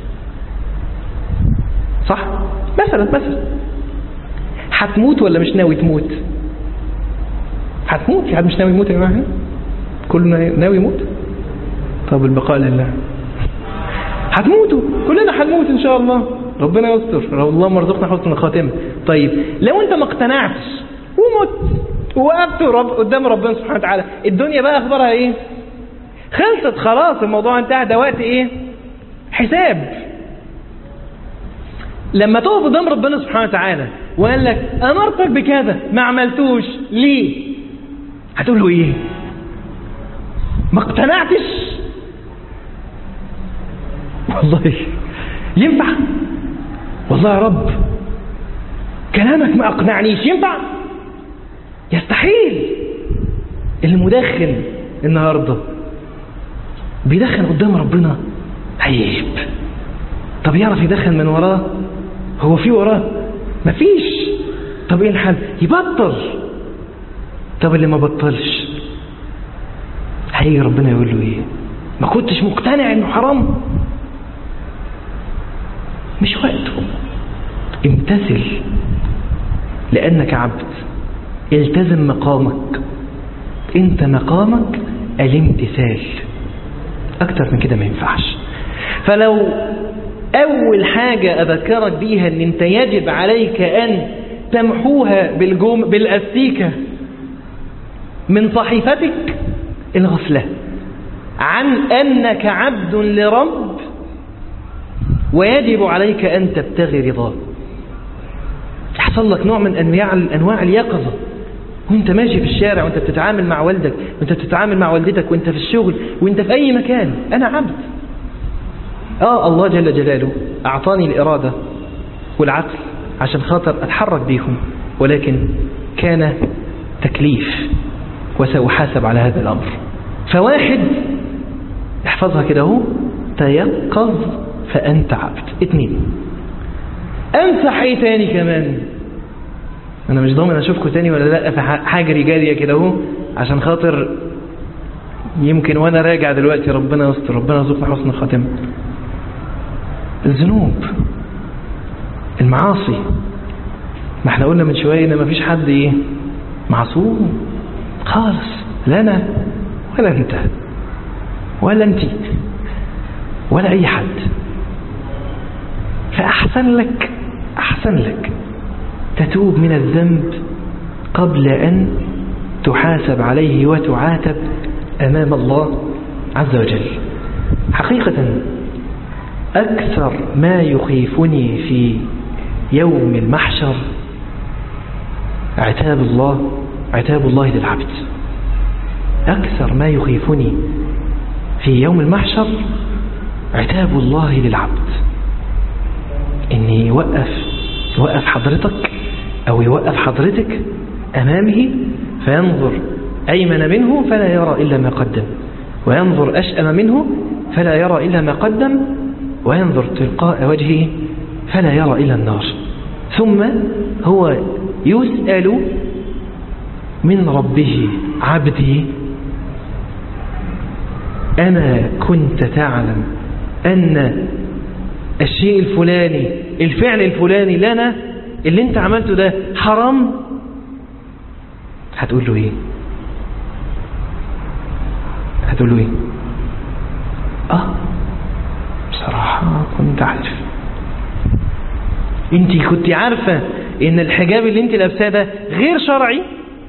صح مثلا مثلا هتموت ولا مش ناوي تموت هتموت في حد مش ناوي يموت يا جماعه كلنا ناوي يموت طب البقاء لله هتموتوا كلنا هنموت ان شاء الله ربنا يستر اللهم ارزقنا حسن الخاتمه طيب لو انت ما اقتنعتش ومت ووقفت رب قدام ربنا سبحانه وتعالى الدنيا بقى اخبارها ايه خلصت خلاص الموضوع انتهى ده وقت ايه حساب لما تقف قدام ربنا سبحانه وتعالى وقال لك امرتك بكذا ما عملتوش ليه هتقول له ايه ما اقتنعتش والله ينفع والله يا رب كلامك ما اقنعنيش ينفع يستحيل المدخن النهارده بيدخن قدام ربنا عيب طب يعرف يدخن من وراه هو في وراه مفيش طب ايه الحل يبطل طب اللي ما بطلش هيجي ربنا يقول له ايه ما كنتش مقتنع انه حرام مش وقته امتثل لانك عبد التزم مقامك انت مقامك الامتثال اكتر من كده ما ينفعش فلو اول حاجة اذكرك بيها ان انت يجب عليك ان تمحوها بالجوم بالاستيكة من صحيفتك الغفلة عن انك عبد لرب ويجب عليك ان تبتغي رضاه يحصل لك نوع من انواع انواع اليقظه وانت ماشي في الشارع وانت بتتعامل مع والدك وانت بتتعامل مع والدتك وانت في الشغل وانت في اي مكان انا عبد اه الله جل جلاله اعطاني الاراده والعقل عشان خاطر اتحرك بيهم ولكن كان تكليف وسأحاسب على هذا الامر فواحد احفظها كده اهو تيقظ فانت عبد اتنين انصح ايه تاني كمان انا مش ضامن اشوفكم تاني ولا لا في حاجه جاريه كده اهو عشان خاطر يمكن وانا راجع دلوقتي ربنا يستر ربنا يرزقنا حسن الخاتمه الذنوب المعاصي ما احنا قلنا من شويه ان مفيش حد ايه معصوم خالص لا انا ولا انت ولا انت ولا اي حد فاحسن لك احسن لك تتوب من الذنب قبل أن تحاسب عليه وتعاتب أمام الله عز وجل حقيقة أكثر ما يخيفني في يوم المحشر عتاب الله عتاب الله للعبد أكثر ما يخيفني في يوم المحشر عتاب الله للعبد إن يوقف يوقف حضرتك أو يوقف حضرتك أمامه فينظر أيمن منه فلا يرى إلا ما قدم وينظر أشأم منه فلا يرى إلا ما قدم وينظر تلقاء وجهه فلا يرى إلا النار ثم هو يسأل من ربه عبدي أنا كنت تعلم أن الشيء الفلاني الفعل الفلاني لنا اللي انت عملته ده حرام هتقول له ايه هتقول له ايه اه بصراحة كنت عارف انت كنت عارفة ان الحجاب اللي انت لابساه ده غير شرعي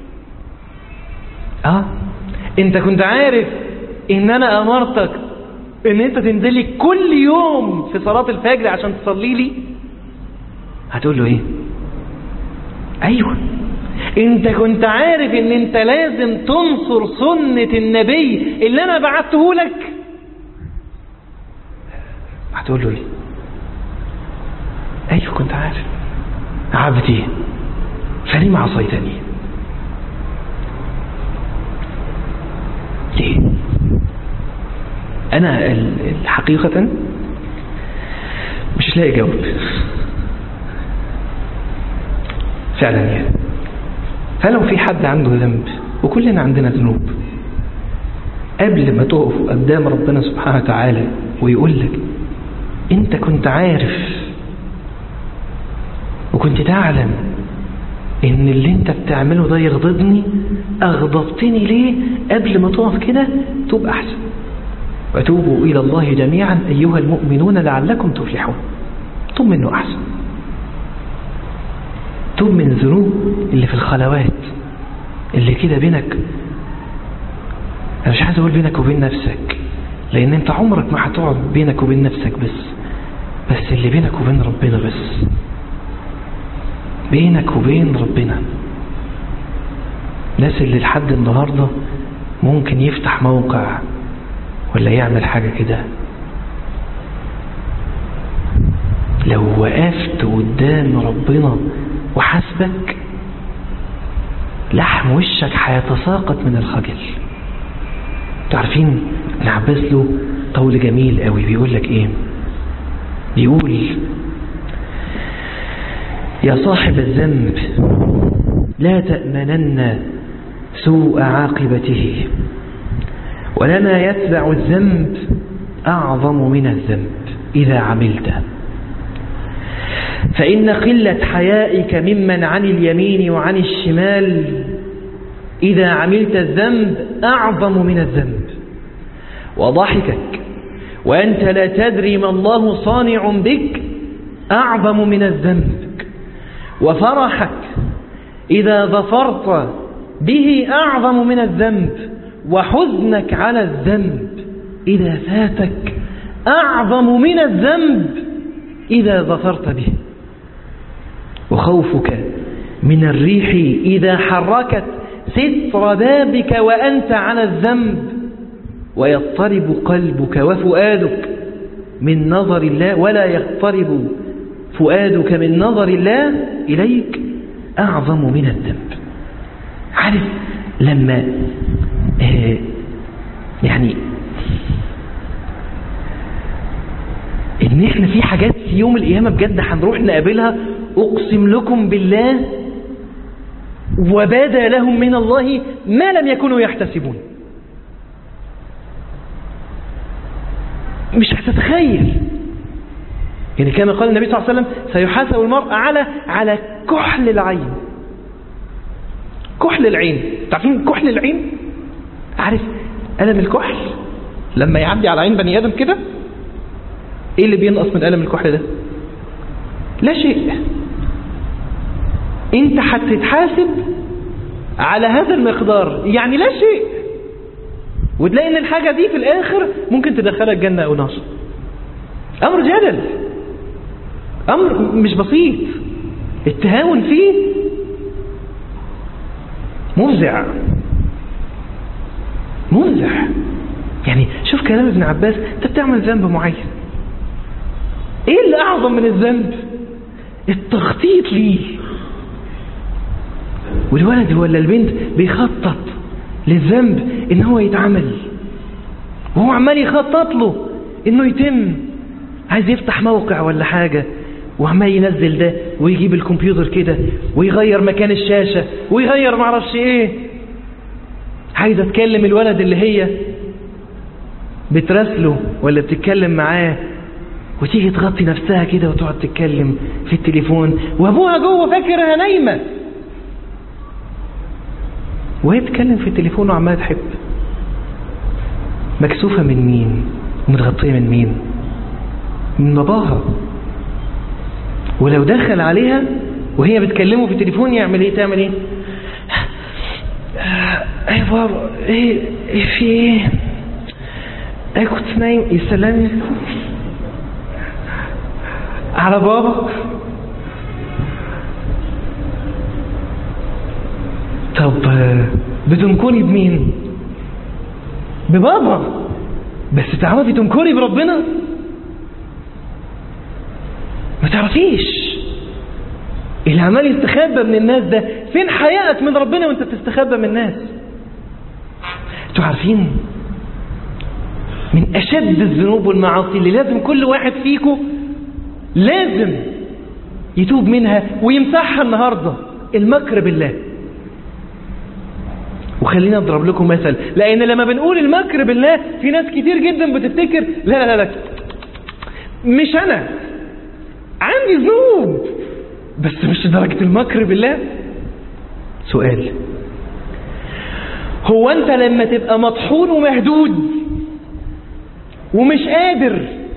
اه انت كنت عارف ان انا امرتك ان انت تنزلي كل يوم في صلاة الفجر عشان تصلي لي هتقول له ايه ايوه انت كنت عارف ان انت لازم تنصر سنة النبي اللي انا بعته لك هتقول له ايه ايوه كنت عارف عبدي فلما عصيتني ليه أنا الحقيقة مش لاقي جواب فعلا يعني فلو في حد عنده ذنب وكلنا عندنا ذنوب قبل ما تقف قدام ربنا سبحانه وتعالى ويقول لك انت كنت عارف وكنت تعلم ان اللي انت بتعمله ده يغضبني اغضبتني ليه قبل ما تقف كده توب احسن وتوبوا الى الله جميعا ايها المؤمنون لعلكم تفلحون توب منه احسن توب من ذنوب اللي في الخلوات اللي كده بينك انا مش عايز اقول بينك وبين نفسك لان انت عمرك ما هتقعد بينك وبين نفسك بس بس اللي بينك وبين ربنا بس بينك وبين ربنا الناس اللي لحد النهاردة ممكن يفتح موقع ولا يعمل حاجة كده لو وقفت قدام ربنا وحاسبك لحم وشك هيتساقط من الخجل تعرفين ابن عباس له قول جميل قوي بيقول لك ايه بيقول يا صاحب الذنب لا تأمنن سوء عاقبته ولما يتبع الذنب أعظم من الذنب إذا عملته فإن قلة حيائك ممن عن اليمين وعن الشمال إذا عملت الذنب أعظم من الذنب وضحكك وأنت لا تدري ما الله صانع بك أعظم من الذنب وفرحك إذا ظفرت به أعظم من الذنب وحزنك على الذنب إذا فاتك أعظم من الذنب إذا ظفرت به وخوفك من الريح إذا حركت ستر بابك وأنت على الذنب ويضطرب قلبك وفؤادك من نظر الله ولا يضطرب فؤادك من نظر الله إليك أعظم من الذنب عارف لما آه يعني ان احنا في حاجات في يوم القيامة بجد هنروح نقابلها اقسم لكم بالله وبدا لهم من الله ما لم يكونوا يحتسبون مش هتتخيل يعني كما قال النبي صلى الله عليه وسلم سيحاسب المرء على على كحل العين كحل العين تعرفين كحل العين عارف ألم الكحل لما يعدي على عين بني آدم كده ايه اللي بينقص من ألم الكحل ده لا شيء انت هتتحاسب على هذا المقدار يعني لا شيء وتلاقي ان الحاجة دي في الاخر ممكن تدخلك جنة او نار امر جدل امر مش بسيط التهاون فيه مفزع مفزع يعني شوف كلام ابن عباس انت بتعمل ذنب معين ايه اللي اعظم من الذنب التخطيط ليه والولد ولا البنت بيخطط للذنب ان هو يتعمل وهو عمال يخطط له انه يتم عايز يفتح موقع ولا حاجة وعمال ينزل ده ويجيب الكمبيوتر كده ويغير مكان الشاشة ويغير معرفش ايه عايز اتكلم الولد اللي هي بتراسله ولا بتتكلم معاه وتيجي تغطي نفسها كده وتقعد تتكلم في التليفون وابوها جوه فاكرها نايمه وهي بتتكلم في التليفون وعماله تحب مكسوفه من مين ومتغطيه من مين من باباها ولو دخل عليها وهي بتكلمه في التليفون يعمل ايه تعمل ايه ايه بابا ايه, إيه في ايه ايه كنت نايم يسلمي على بابا طب بتنكري بمين ببابا بس تعرفي تنكري بربنا ما تعرفيش اللي عمال يستخبى من الناس ده فين حيائك من ربنا وانت بتستخبى من الناس انتوا عارفين من أشد الذنوب والمعاصي اللي لازم كل واحد فيكم لازم يتوب منها ويمسحها النهاردة المكر بالله وخلينا اضرب لكم مثل لان لما بنقول المكر بالله في ناس كتير جدا بتفتكر لا لا لا مش انا عندي ذنوب بس مش درجة المكر بالله سؤال هو انت لما تبقى مطحون ومهدود ومش قادر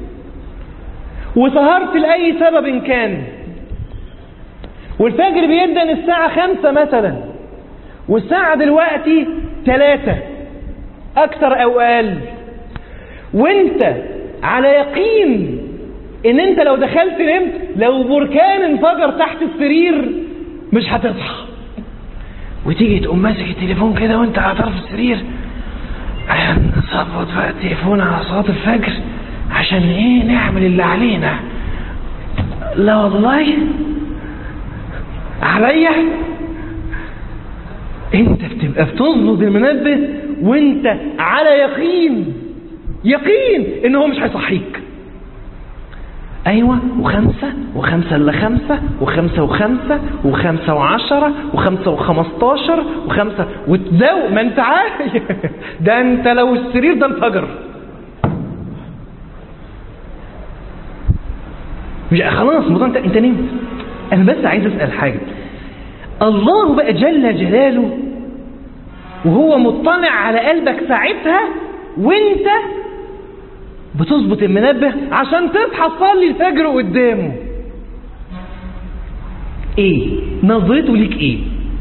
وسهرت لأي سبب كان والفجر بيدن الساعة خمسة مثلا والساعة دلوقتي ثلاثة أكثر أو أقل وانت على يقين ان انت لو دخلت نمت لو بركان انفجر تحت السرير مش هتصحى وتيجي تقوم ماسك التليفون كده وانت على طرف السرير عشان نظبط بقى التليفون على صلاة الفجر عشان ايه نعمل اللي علينا لا والله عليا انت بتبقى بتظبط المنبه وانت على يقين يقين ان هو مش هيصحيك ايوه وخمسة وخمسة الا خمسة وخمسة وخمسة وخمسة وعشرة وخمسة وخمستاشر وخمسة وتزاو ما انت عارف ده انت لو السرير ده انفجر مش خلاص الموضوع انت انت نمت انا بس عايز اسال حاجه الله بقى جل جلاله وهو مطلع على قلبك ساعتها وانت بتظبط المنبه عشان تصحى تصلي الفجر قدامه ايه نظرته ليك ايه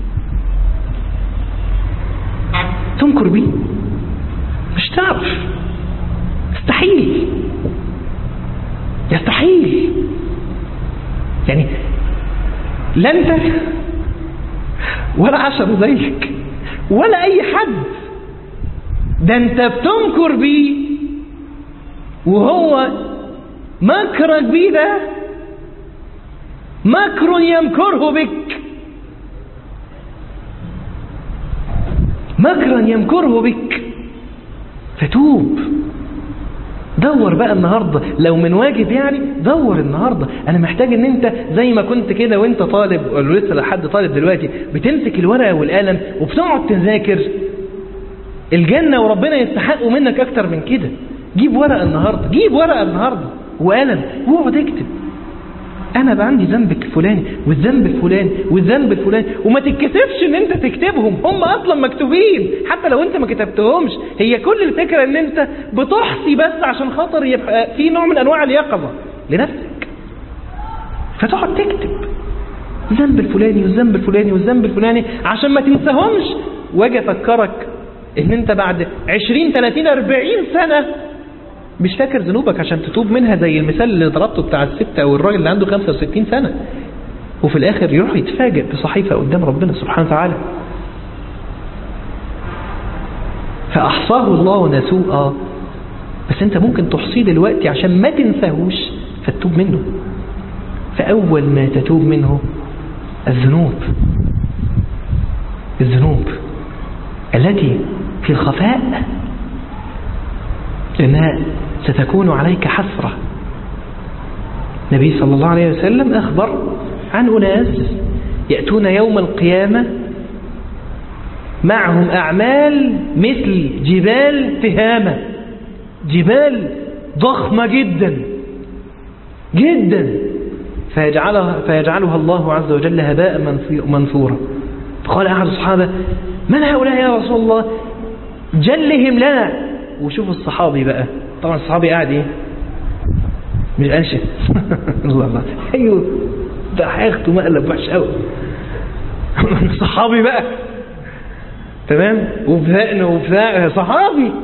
تنكر بيه مش تعرف يستحيل يستحيل يعني لا انت ولا عشر زيك ولا اي حد ده انت بتنكر بيه وهو مكرك بيه ده مكر يمكره بك مكرا يمكره بك فتوب دور بقى النهاردة لو من واجب يعني دور النهاردة انا محتاج ان انت زي ما كنت كده وانت طالب ولا لسه لحد طالب دلوقتي بتمسك الورقة والقلم وبتقعد تذاكر الجنة وربنا يستحقوا منك اكتر من كده جيب ورقة النهاردة جيب ورقة النهاردة وقلم واقعد اكتب انا بقى عندي ذنب الفلاني والذنب الفلاني والذنب الفلاني وما تتكسفش ان انت تكتبهم هم اصلا مكتوبين حتى لو انت ما كتبتهمش هي كل الفكرة ان انت بتحصي بس عشان خاطر يبقى في نوع من انواع اليقظة لنفسك فتقعد تكتب الذنب الفلاني والذنب الفلاني والذنب الفلاني عشان ما تنساهمش واجي افكرك ان انت بعد 20 30 40 سنة مش فاكر ذنوبك عشان تتوب منها زي المثال اللي ضربته بتاع الست او الراجل اللي عنده 65 سنة وفي الاخر يروح يتفاجئ بصحيفة قدام ربنا سبحانه وتعالى فاحصاه الله ونسوه اه بس انت ممكن تحصيه دلوقتي عشان ما تنساهوش فتتوب منه فاول ما تتوب منه الذنوب الذنوب التي في الخفاء لأنها ستكون عليك حسرة النبي صلى الله عليه وسلم أخبر عن أناس يأتون يوم القيامة معهم أعمال مثل جبال تهامة جبال ضخمة جدا جدا فيجعلها, فيجعلها الله عز وجل هباء منثورا فقال أحد الصحابة من هؤلاء يا رسول الله جلهم لنا وشوف الصحابي بقى طبعا الصحابي قاعد ايه مش قالش الله الله ايوه ده حياته مقلب وحش قوي صحابي بقى تمام وفاقنا وفاق صحابي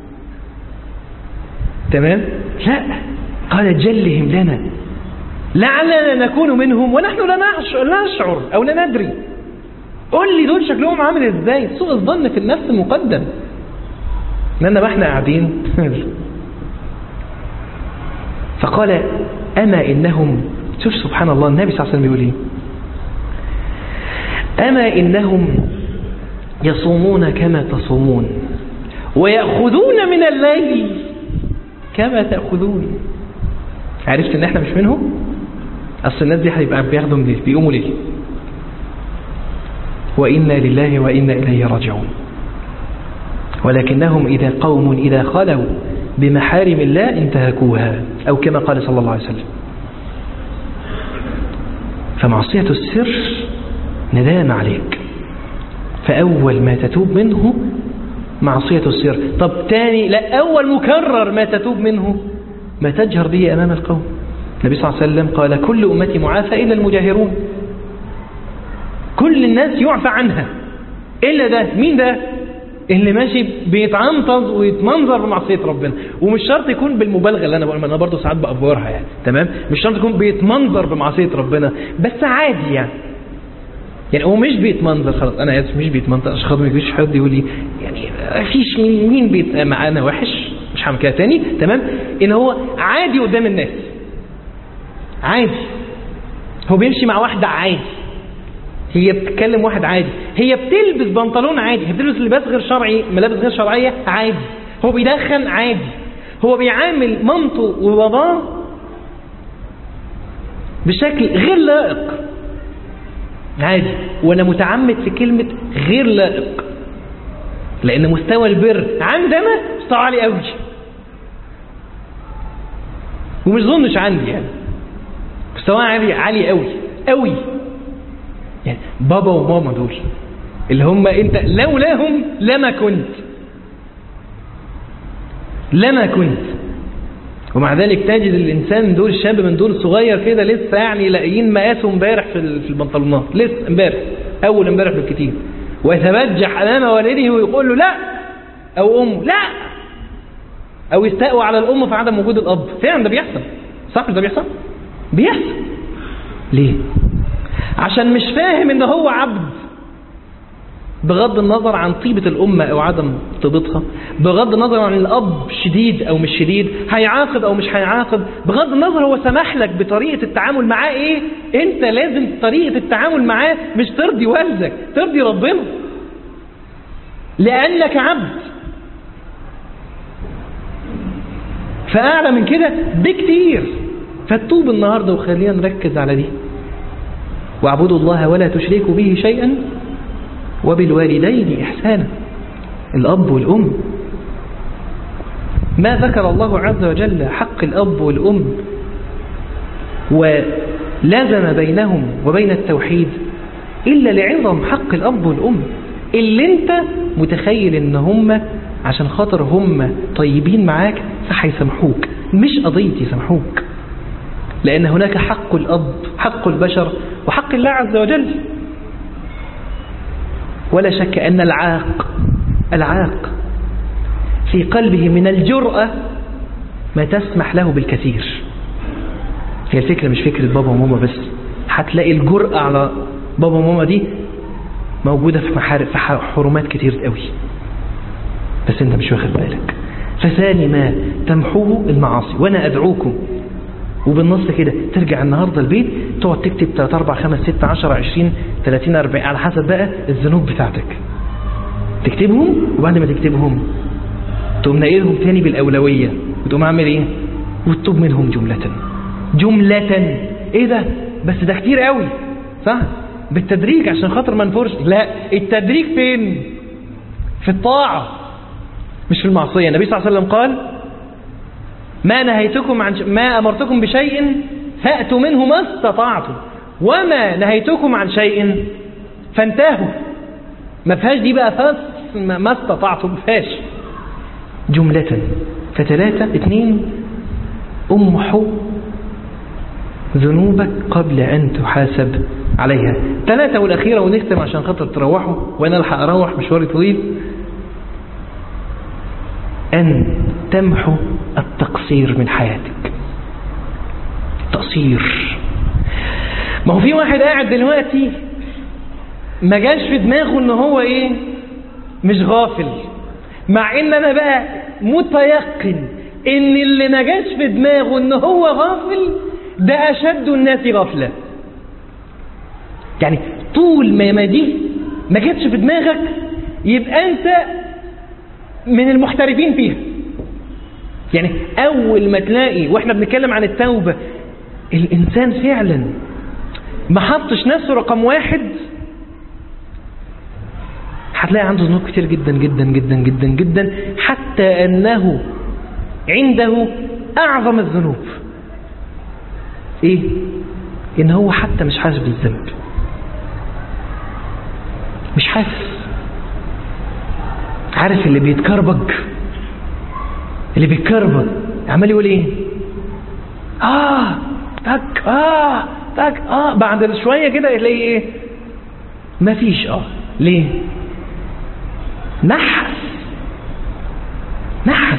تمام لا قال جلهم لنا لعلنا نكون منهم ونحن لا نشعر او لا ندري قول لي دول شكلهم عامل ازاي سوء الظن في النفس مقدم لأن ما احنا قاعدين فقال أما إنهم شوف سبحان الله النبي صلى الله عليه وسلم بيقول ايه أما إنهم يصومون كما تصومون ويأخذون من الليل كما تأخذون عرفت ان احنا مش منهم اصل الناس دي هيبقى بياخدوا منين بيقوموا ليه وإنا لله وإنا إليه راجعون ولكنهم إذا قوم إذا خلوا بمحارم الله انتهكوها أو كما قال صلى الله عليه وسلم فمعصية السر ندام عليك فأول ما تتوب منه معصية السر طب تاني لا أول مكرر ما تتوب منه ما تجهر به أمام القوم النبي صلى الله عليه وسلم قال كل أمتي معافى إلا المجاهرون كل الناس يعفى عنها إلا ده مين ده اللي ماشي بيتعنطز ويتمنظر بمعصية ربنا ومش شرط يكون بالمبالغة اللي أنا بقول أنا برضه ساعات بأفورها يعني تمام مش شرط يكون بيتمنظر بمعصية ربنا بس عادي يعني يعني هو مش بيتمنظر خلاص انا اسف مش بيتمنظر عشان خاطر ما يجيش حد يقول لي يعني مفيش مين مين بيت معانا وحش مش هعمل كده تاني تمام ان هو عادي قدام الناس عادي هو بيمشي مع واحده عادي هي بتتكلم واحد عادي هي بتلبس بنطلون عادي هي بتلبس لباس غير شرعي ملابس غير شرعيه عادي هو بيدخن عادي هو بيعامل مامته وباباه بشكل غير لائق عادي وانا متعمد في كلمة غير لائق لان مستوى البر عندنا مستوى عالي قوي ومش ظنش عندي يعني مستوى عالي عالي قوي قوي يعني بابا وماما دول اللي هم انت لولاهم لما كنت لما كنت ومع ذلك تجد الانسان دول الشاب من دول صغير كده لسه يعني لاقيين مقاسه امبارح في في البنطلونات لسه امبارح اول امبارح بالكتير ويتبجح امام والده ويقول له لا او امه لا او يستقوى على الام في عدم وجود الاب فعلا ده بيحصل صح مش ده بيحصل بيحصل ليه عشان مش فاهم ان هو عبد بغض النظر عن طيبة الأمة أو عدم طيبتها بغض النظر عن الأب شديد أو مش شديد هيعاقب أو مش هيعاقب بغض النظر هو سمح لك بطريقة التعامل معاه إيه أنت لازم طريقة التعامل معاه مش ترضي والدك ترضي ربنا لأنك عبد فأعلى من كده بكتير فتوب النهاردة وخلينا نركز على دي واعبدوا الله ولا تشركوا به شيئا وبالوالدين إحسانا الأب والأم ما ذكر الله عز وجل حق الأب والأم ولازم بينهم وبين التوحيد إلا لعظم حق الأب والأم اللي انت متخيل ان هم عشان خاطر هم طيبين معاك فهيسامحوك مش قضية يسامحوك لأن هناك حق الأب حق البشر وحق الله عز وجل ولا شك أن العاق العاق في قلبه من الجرأة ما تسمح له بالكثير هي الفكرة مش فكرة بابا وماما بس هتلاقي الجرأة على بابا وماما دي موجودة في محارب في حرمات كتير قوي بس انت مش واخد بالك فثاني ما تمحوه المعاصي وانا ادعوكم وبالنص كده ترجع النهاردة البيت تقعد تكتب 3 4 5 6 10 20 30 40 على حسب بقى الذنوب بتاعتك تكتبهم وبعد ما تكتبهم تقوم ناقلهم تاني بالأولوية وتقوم عامل ايه وتتوب منهم جملة جملة ايه ده بس ده كتير قوي صح بالتدريج عشان خاطر ما نفرش لا التدريج فين في الطاعة مش في المعصية النبي صلى الله عليه وسلم قال ما نهيتكم عن ش... ما أمرتكم بشيء فأتوا منه ما استطعتم وما نهيتكم عن شيء فانتهوا ما فيهاش دي بقى فاس ما استطعتم ما فيهاش جملة فثلاثة اثنين امحوا ذنوبك قبل أن تحاسب عليها ثلاثة والأخيرة ونختم عشان خاطر تروحوا وأنا الحق أروح مشواري طويل أن تمحو التقصير من حياتك تقصير ما هو في واحد قاعد دلوقتي ما جاش في دماغه ان هو ايه مش غافل مع ان انا بقى متيقن ان اللي ما جاش في دماغه ان هو غافل ده اشد الناس غفله يعني طول ما ما دي ما جاتش في دماغك يبقى انت من المحترفين فيها يعني أول ما تلاقي وإحنا بنتكلم عن التوبة الإنسان فعلا ما حطش نفسه رقم واحد هتلاقي عنده ذنوب كتير جدا جدا جدا جدا جدا حتى أنه عنده أعظم الذنوب إيه؟ إن هو حتى مش حاسس بالذنب مش حاسس عارف اللي بيتكربج اللي بيتكربج عمال يقول ايه اه تك اه تك اه بعد شويه كده يلاقي ايه مفيش اه ليه نحس نحس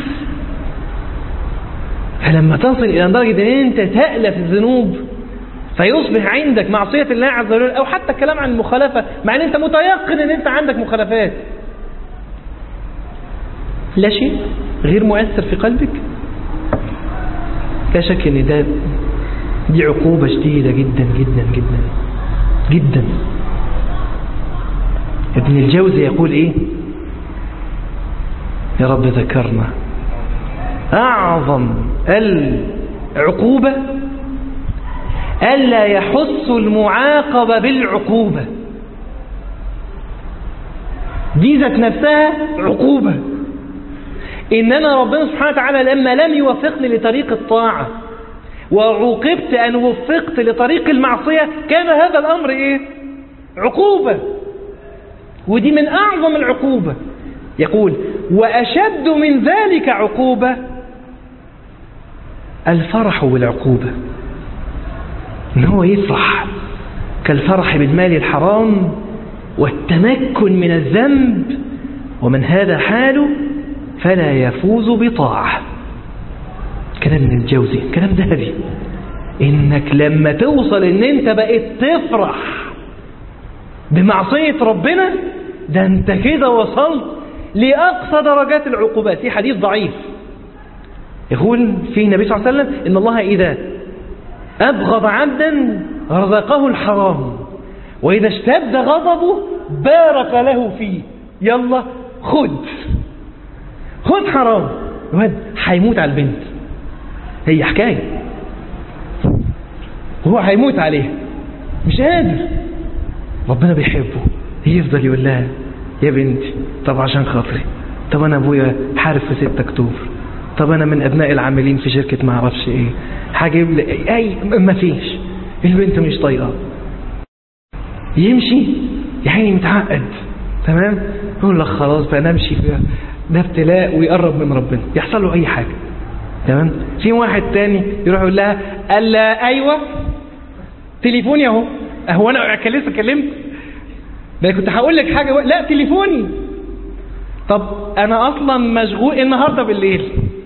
فلما تصل الى درجه ان انت تألف الذنوب فيصبح عندك معصية الله عز وجل أو حتى الكلام عن المخالفة مع أن أنت متيقن أن أنت عندك مخالفات لا شيء غير مؤثر في قلبك لا شك أن ده دي عقوبة شديدة جدا جدا جدا جدا ابن الجوزي يقول إيه يا رب ذكرنا أعظم العقوبة ألا يحس المعاقب بالعقوبة دي ذات نفسها عقوبة إن أنا ربنا سبحانه وتعالى لما لم يوفقني لطريق الطاعة وعوقبت أن وفقت لطريق المعصية كان هذا الأمر إيه؟ عقوبة ودي من أعظم العقوبة يقول وأشد من ذلك عقوبة الفرح بالعقوبة ان هو يفرح كالفرح بالمال الحرام والتمكن من الذنب ومن هذا حاله فلا يفوز بطاعة كلام من الجوزي كلام ذهبي انك لما توصل ان انت بقيت تفرح بمعصية ربنا ده انت كده وصلت لأقصى درجات العقوبات في حديث ضعيف يقول فيه النبي صلى الله عليه وسلم إن الله إذا أبغض عبدا رزقه الحرام وإذا اشتد غضبه بارك له فيه يلا خد خد حرام الواد هيموت على البنت هي حكاية هو هيموت عليها مش قادر ربنا بيحبه يفضل يقول لها يا بنتي طب عشان خاطري طب انا ابويا حارب في 6 اكتوبر طب انا من ابناء العاملين في شركه ما اعرفش ايه هجيب لي اي ما فيش البنت مش طايقاه يمشي يعني متعقد تمام يقول لك خلاص بقى نمشي في ده ابتلاء ويقرب من ربنا يحصل له اي حاجه تمام في واحد تاني يروح يقول لها قال ايوه تليفوني اهو هو انا كان لسه كلمت ده كنت هقول لك حاجه لا تليفوني طب انا اصلا مشغول النهارده بالليل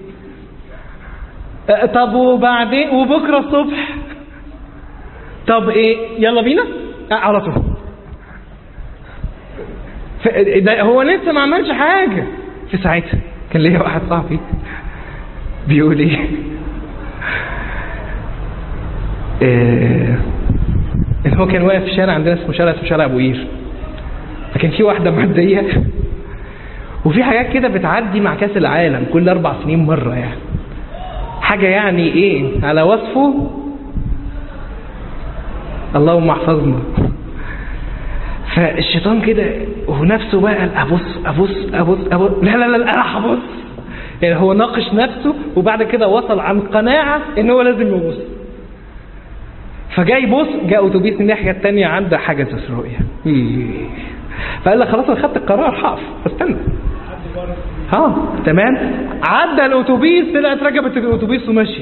طب وبعدين وبكره الصبح طب ايه يلا بينا على طول ده هو لسه ما عملش حاجه في ساعتها كان ليا واحد صاحبي بيقول ايه ان هو كان واقف في شارع عندنا اسمه شارع اسمه شارع ابو قير فكان في واحده معديه وفي حاجات كده بتعدي مع كاس العالم كل اربع سنين مره يعني حاجه يعني ايه على وصفه اللهم احفظنا فالشيطان كده ونفسه بقى قال ابص ابص ابص ابص لا لا لا انا هبص يعني هو ناقش نفسه وبعد كده وصل عن قناعه ان هو لازم يبص فجاي يبص جاء اتوبيس الناحيه الثانيه عنده حجز رؤيه فقال لك خلاص انا خدت القرار هقف استنى ها تمام عدى الاتوبيس طلعت ركبت الاتوبيس ومشي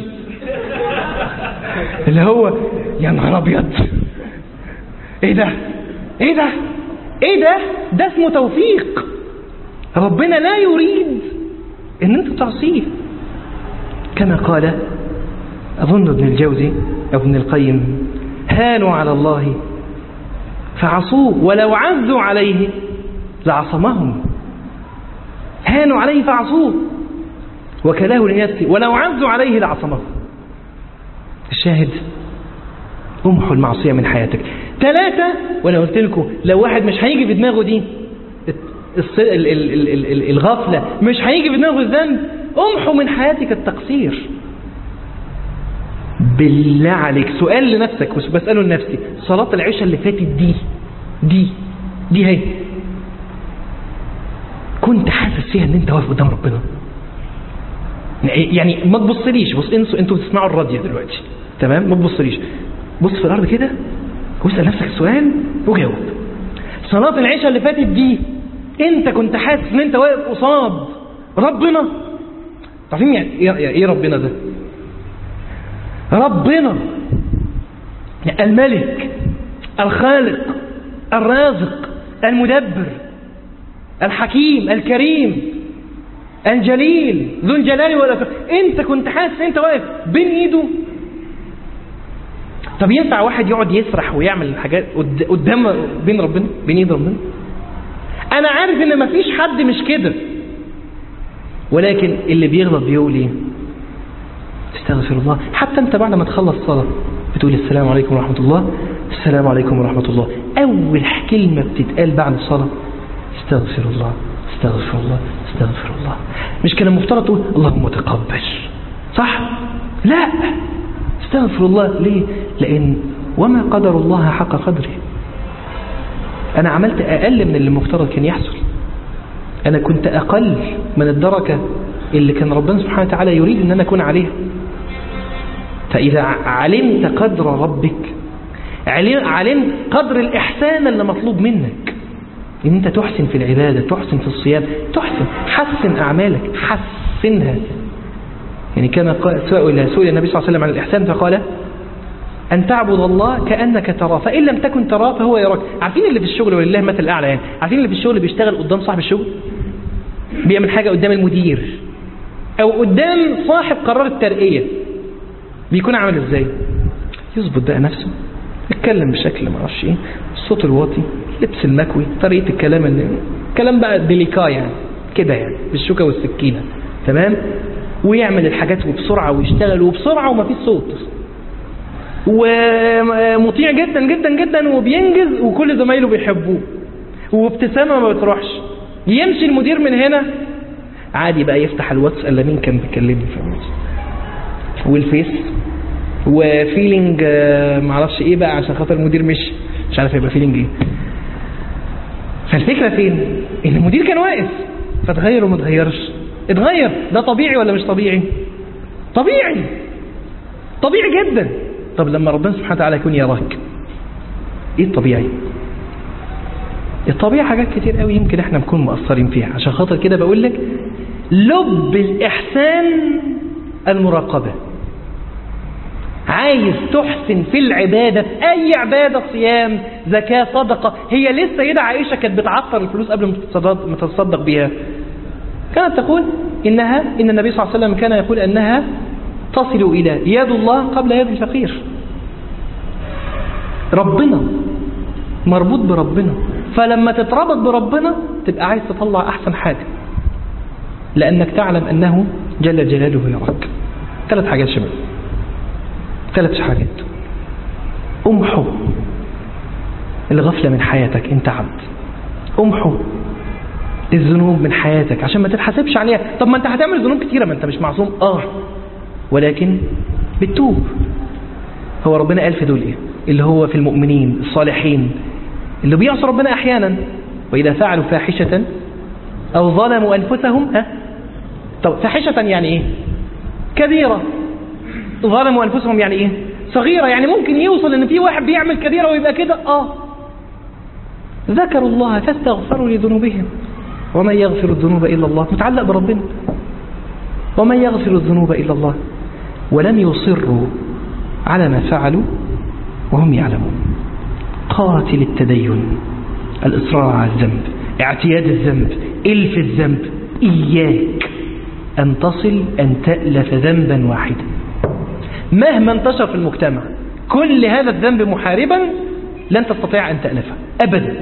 اللي هو يا نهار ابيض ايه ده ايه ده ايه ده ده اسمه توفيق ربنا لا يريد ان انت تعصيه كما قال اظن ابن الجوزي او ابن القيم هانوا على الله فعصوه ولو عزوا عليه لعصمهم هانوا عليه فعصوه وكلاه لنفسه ولو عزوا عليه لعصمه الشاهد امحوا المعصية من حياتك ثلاثة وانا قلت لكم لو واحد مش هيجي في دماغه دي الغفلة مش هيجي في دماغه الذنب امحوا من حياتك التقصير بالله عليك سؤال لنفسك بسأله لنفسي صلاة العشاء اللي فاتت دي دي دي هي كنت حاسس فيها ان انت واقف قدام ربنا يعني ما تبصليش بص انتوا انتوا بتسمعوا الراديو دلوقتي تمام ما تبصليش بص في الارض كده واسال نفسك السؤال وجاوب صلاة العشاء اللي فاتت دي انت كنت حاسس ان انت واقف قصاد ربنا عارفين يعني ايه ربنا ده ربنا الملك الخالق الرازق المدبر الحكيم الكريم الجليل ذو الجلال والإكرام انت كنت حاسس انت واقف بين ايده طب ينفع واحد يقعد يسرح ويعمل حاجات قدام بين ربنا بين ايد ربنا انا عارف ان مفيش حد مش كده ولكن اللي بيغلط بيقول ايه استغفر الله حتى انت بعد ما تخلص صلاة بتقول السلام عليكم ورحمة الله السلام عليكم ورحمة الله اول كلمة بتتقال بعد الصلاة استغفر الله استغفر الله استغفر الله مش كان المفترض تقول اللهم تقبل صح لا استغفر الله ليه لان وما قدر الله حق قدره انا عملت اقل من اللي المفترض كان يحصل انا كنت اقل من الدرجة اللي كان ربنا سبحانه وتعالى يريد ان انا اكون عليها فاذا علمت قدر ربك علمت قدر الاحسان اللي مطلوب منك ان انت تحسن في العبادة تحسن في الصيام تحسن حسن اعمالك حسنها يعني كان سئل سئل النبي صلى الله عليه وسلم عن الاحسان فقال أن تعبد الله كأنك تراه فإن لم تكن تراه فهو يراك عارفين اللي في الشغل ولله مثل الأعلى يعني عارفين اللي في الشغل بيشتغل قدام صاحب الشغل بيعمل حاجة قدام المدير أو قدام صاحب قرار الترقية بيكون عامل إزاي يظبط بقى نفسه يتكلم بشكل ما اعرفش ايه الصوت الواطي اللبس المكوي طريقة الكلام اللي كلام بقى ديليكا يعني كده يعني بالشوكة والسكينة تمام ويعمل الحاجات وبسرعة ويشتغل وبسرعة ومفيش صوت ومطيع جدا جدا جدا وبينجز وكل زمايله بيحبوه وابتسامة ما بتروحش يمشي المدير من هنا عادي بقى يفتح الواتس الا مين كان بيكلمني في الواتس والفيس وفيلينج معرفش ايه بقى عشان خاطر المدير مشي مش عارف هيبقى فيلينج ايه فالفكرة فين ان المدير كان واقف فتغير وما تغيرش اتغير ده طبيعي ولا مش طبيعي طبيعي طبيعي جدا طب لما ربنا سبحانه وتعالى يكون يراك ايه الطبيعي الطبيعي حاجات كتير قوي يمكن احنا نكون مقصرين فيها عشان خاطر كده بقول لك لب الإحسان المراقبة عايز تحسن في العبادة في أي عبادة صيام زكاة صدقة هي ليه السيدة عائشة كانت بتعطر الفلوس قبل ما تتصدق بيها كانت تقول إنها إن النبي صلى الله عليه وسلم كان يقول أنها تصل إلى يد الله قبل يد الفقير ربنا مربوط بربنا فلما تتربط بربنا تبقى عايز تطلع أحسن حاجة لأنك تعلم أنه جل جلاله يراك ثلاث حاجات شباب ثلاث حاجات امحو الغفلة من حياتك انت عبد امحو الذنوب من حياتك عشان ما تتحاسبش عليها طب ما انت هتعمل ذنوب كتيرة ما انت مش معصوم اه ولكن بتتوب هو ربنا قال في دول ايه اللي هو في المؤمنين الصالحين اللي بيعصوا ربنا احيانا واذا فعلوا فاحشة او ظلموا انفسهم ها طب فاحشة يعني ايه كبيرة ظلموا انفسهم يعني ايه صغيرة يعني ممكن يوصل ان في واحد بيعمل كبيرة ويبقى كده اه ذكروا الله فاستغفروا لذنوبهم ومن يغفر الذنوب إلا الله متعلق بربنا ومن يغفر الذنوب إلا الله ولم يصروا على ما فعلوا وهم يعلمون قاتل التدين الإصرار على الذنب اعتياد الذنب إلف الذنب إياك أن تصل أن تألف ذنبا واحدا مهما انتشر في المجتمع كل هذا الذنب محاربا لن تستطيع أن تألفه أبدا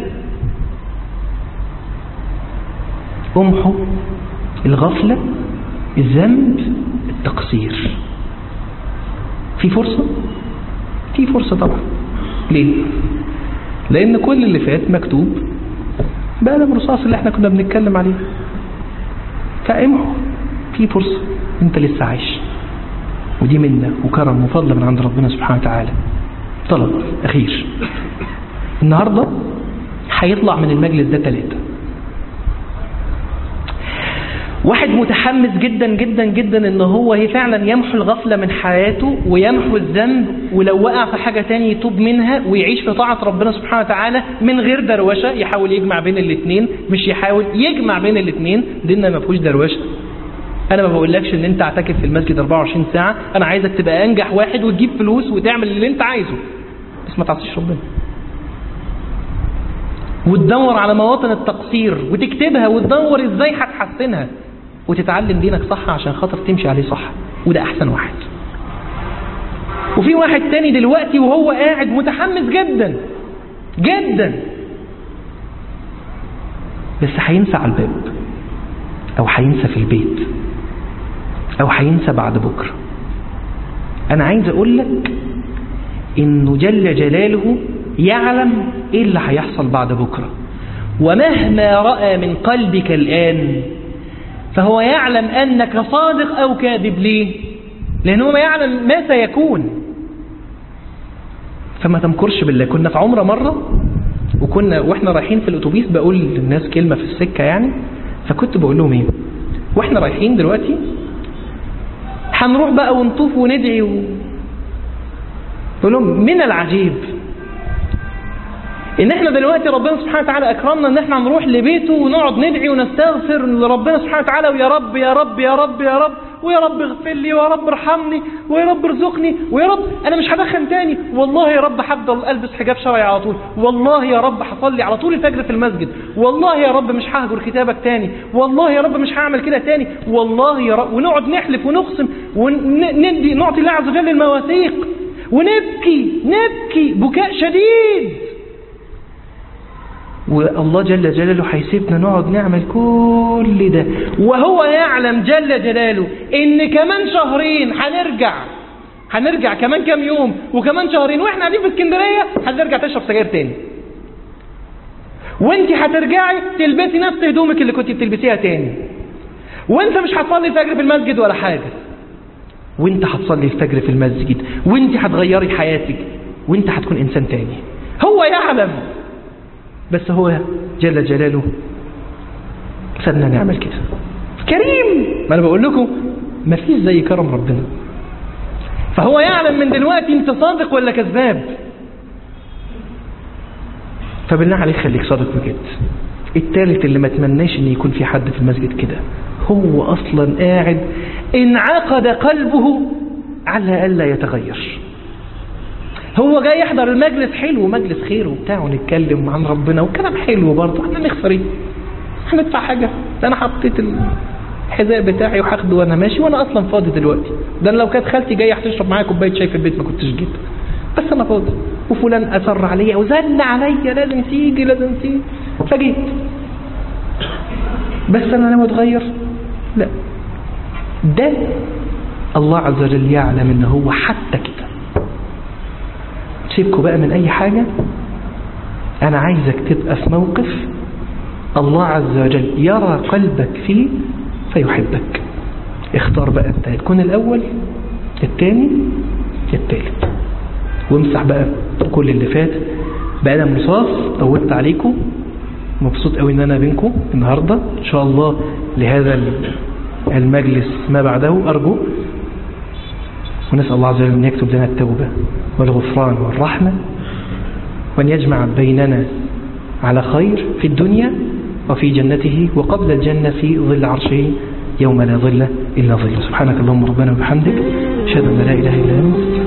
امحو الغفلة الذنب التقصير في فرصة في فرصة طبعا ليه لان كل اللي فات مكتوب بقلم رصاص اللي احنا كنا بنتكلم عليه فامحو في فرصة انت لسه عايش ودي منة وكرم وفضل من عند ربنا سبحانه وتعالى طلب أخير النهاردة هيطلع من المجلس ده ثلاثة واحد متحمس جدا جدا جدا ان هو فعلا يمحو الغفلة من حياته ويمحو الذنب ولو وقع في حاجة تاني يتوب منها ويعيش في طاعة ربنا سبحانه وتعالى من غير دروشة يحاول يجمع بين الاثنين مش يحاول يجمع بين الاثنين ديننا ما فيهوش دروشة انا ما بقولكش ان انت اعتكف في المسجد 24 ساعة انا عايزك تبقى انجح واحد وتجيب فلوس وتعمل اللي انت عايزه بس ما تعصيش ربنا وتدور على مواطن التقصير وتكتبها وتدور ازاي هتحسنها وتتعلم دينك صح عشان خاطر تمشي عليه صح وده احسن واحد وفي واحد تاني دلوقتي وهو قاعد متحمس جدا جدا بس هينسى على الباب او هينسى في البيت او هينسى بعد بكرة انا عايز اقول لك انه جل جلاله يعلم ايه اللي هيحصل بعد بكرة ومهما رأى من قلبك الآن فهو يعلم أنك صادق أو كاذب ليه لأنه ما يعلم ما سيكون فما تمكرش بالله كنا في عمرة مرة وكنا واحنا رايحين في الاتوبيس بقول للناس كلمة في السكة يعني فكنت بقول لهم ايه واحنا رايحين دلوقتي هنروح بقى ونطوف وندعي و... بقول لهم من العجيب ان احنا دلوقتي ربنا سبحانه وتعالى اكرمنا ان احنا نروح لبيته ونقعد ندعي ونستغفر لربنا سبحانه وتعالى ويا رب يا رب يا رب يا رب ويا رب اغفر لي ويا رب ارحمني ويا رب ارزقني ويا رب انا مش هدخن تاني والله يا رب هفضل البس حجاب شرعي على طول والله يا رب هصلي على طول الفجر في المسجد والله يا رب مش ههجر كتابك تاني والله يا رب مش هعمل كده تاني والله يا رب ونقعد نحلف ونقسم وندي نعطي الله عز وجل المواثيق ونبكي نبكي بكاء شديد والله جل جلاله هيسيبنا نقعد نعمل كل ده وهو يعلم جل جلاله ان كمان شهرين هنرجع هنرجع كمان كام يوم وكمان شهرين واحنا قاعدين في اسكندريه هنرجع تشرب سجاير تاني وانت هترجعي تلبسي نفس هدومك اللي كنت بتلبسيها تاني وانت مش هتصلي الفجر في المسجد ولا حاجه وانت هتصلي الفجر في المسجد وانت هتغيري حياتك وانت هتكون انسان تاني هو يعلم بس هو جل جلاله سابنا نعمل كده كريم ما انا بقول لكم ما فيش زي كرم ربنا فهو يعلم من دلوقتي انت صادق ولا كذاب فبالله عليك خليك صادق بجد التالت اللي ما تمناش ان يكون في حد في المسجد كده هو اصلا قاعد انعقد قلبه على الا يتغير هو جاي يحضر المجلس حلو مجلس خير وبتاع ونتكلم عن ربنا وكلام حلو برضه احنا نخسر ايه هندفع حاجه ده انا حطيت الحذاء بتاعي وهاخده وانا ماشي وانا اصلا فاضي دلوقتي ده أنا لو كانت خالتي جايه هتشرب معايا كوبايه شاي في البيت ما كنتش جيت بس انا فاضي وفلان اصر عليا وزن عليا لازم تيجي لازم تيجي فجيت بس انا ناوي اتغير لا ده الله عز وجل يعلم ان هو حتى كده سيبكوا بقى من اي حاجة انا عايزك تبقى في موقف الله عز وجل يرى قلبك فيه فيحبك اختار بقى انت هتكون الاول الثاني الثالث وامسح بقى كل اللي فات بقلم رصاص طولت عليكم مبسوط قوي ان انا بينكم النهاردة ان شاء الله لهذا المجلس ما بعده ارجو ونسأل الله عز وجل أن يكتب لنا التوبة والغفران والرحمة وأن يجمع بيننا على خير في الدنيا وفي جنته وقبل الجنة في ظل عرشه يوم لا ظل إلا ظل سبحانك اللهم ربنا وبحمدك أشهد أن لا إله إلا أنت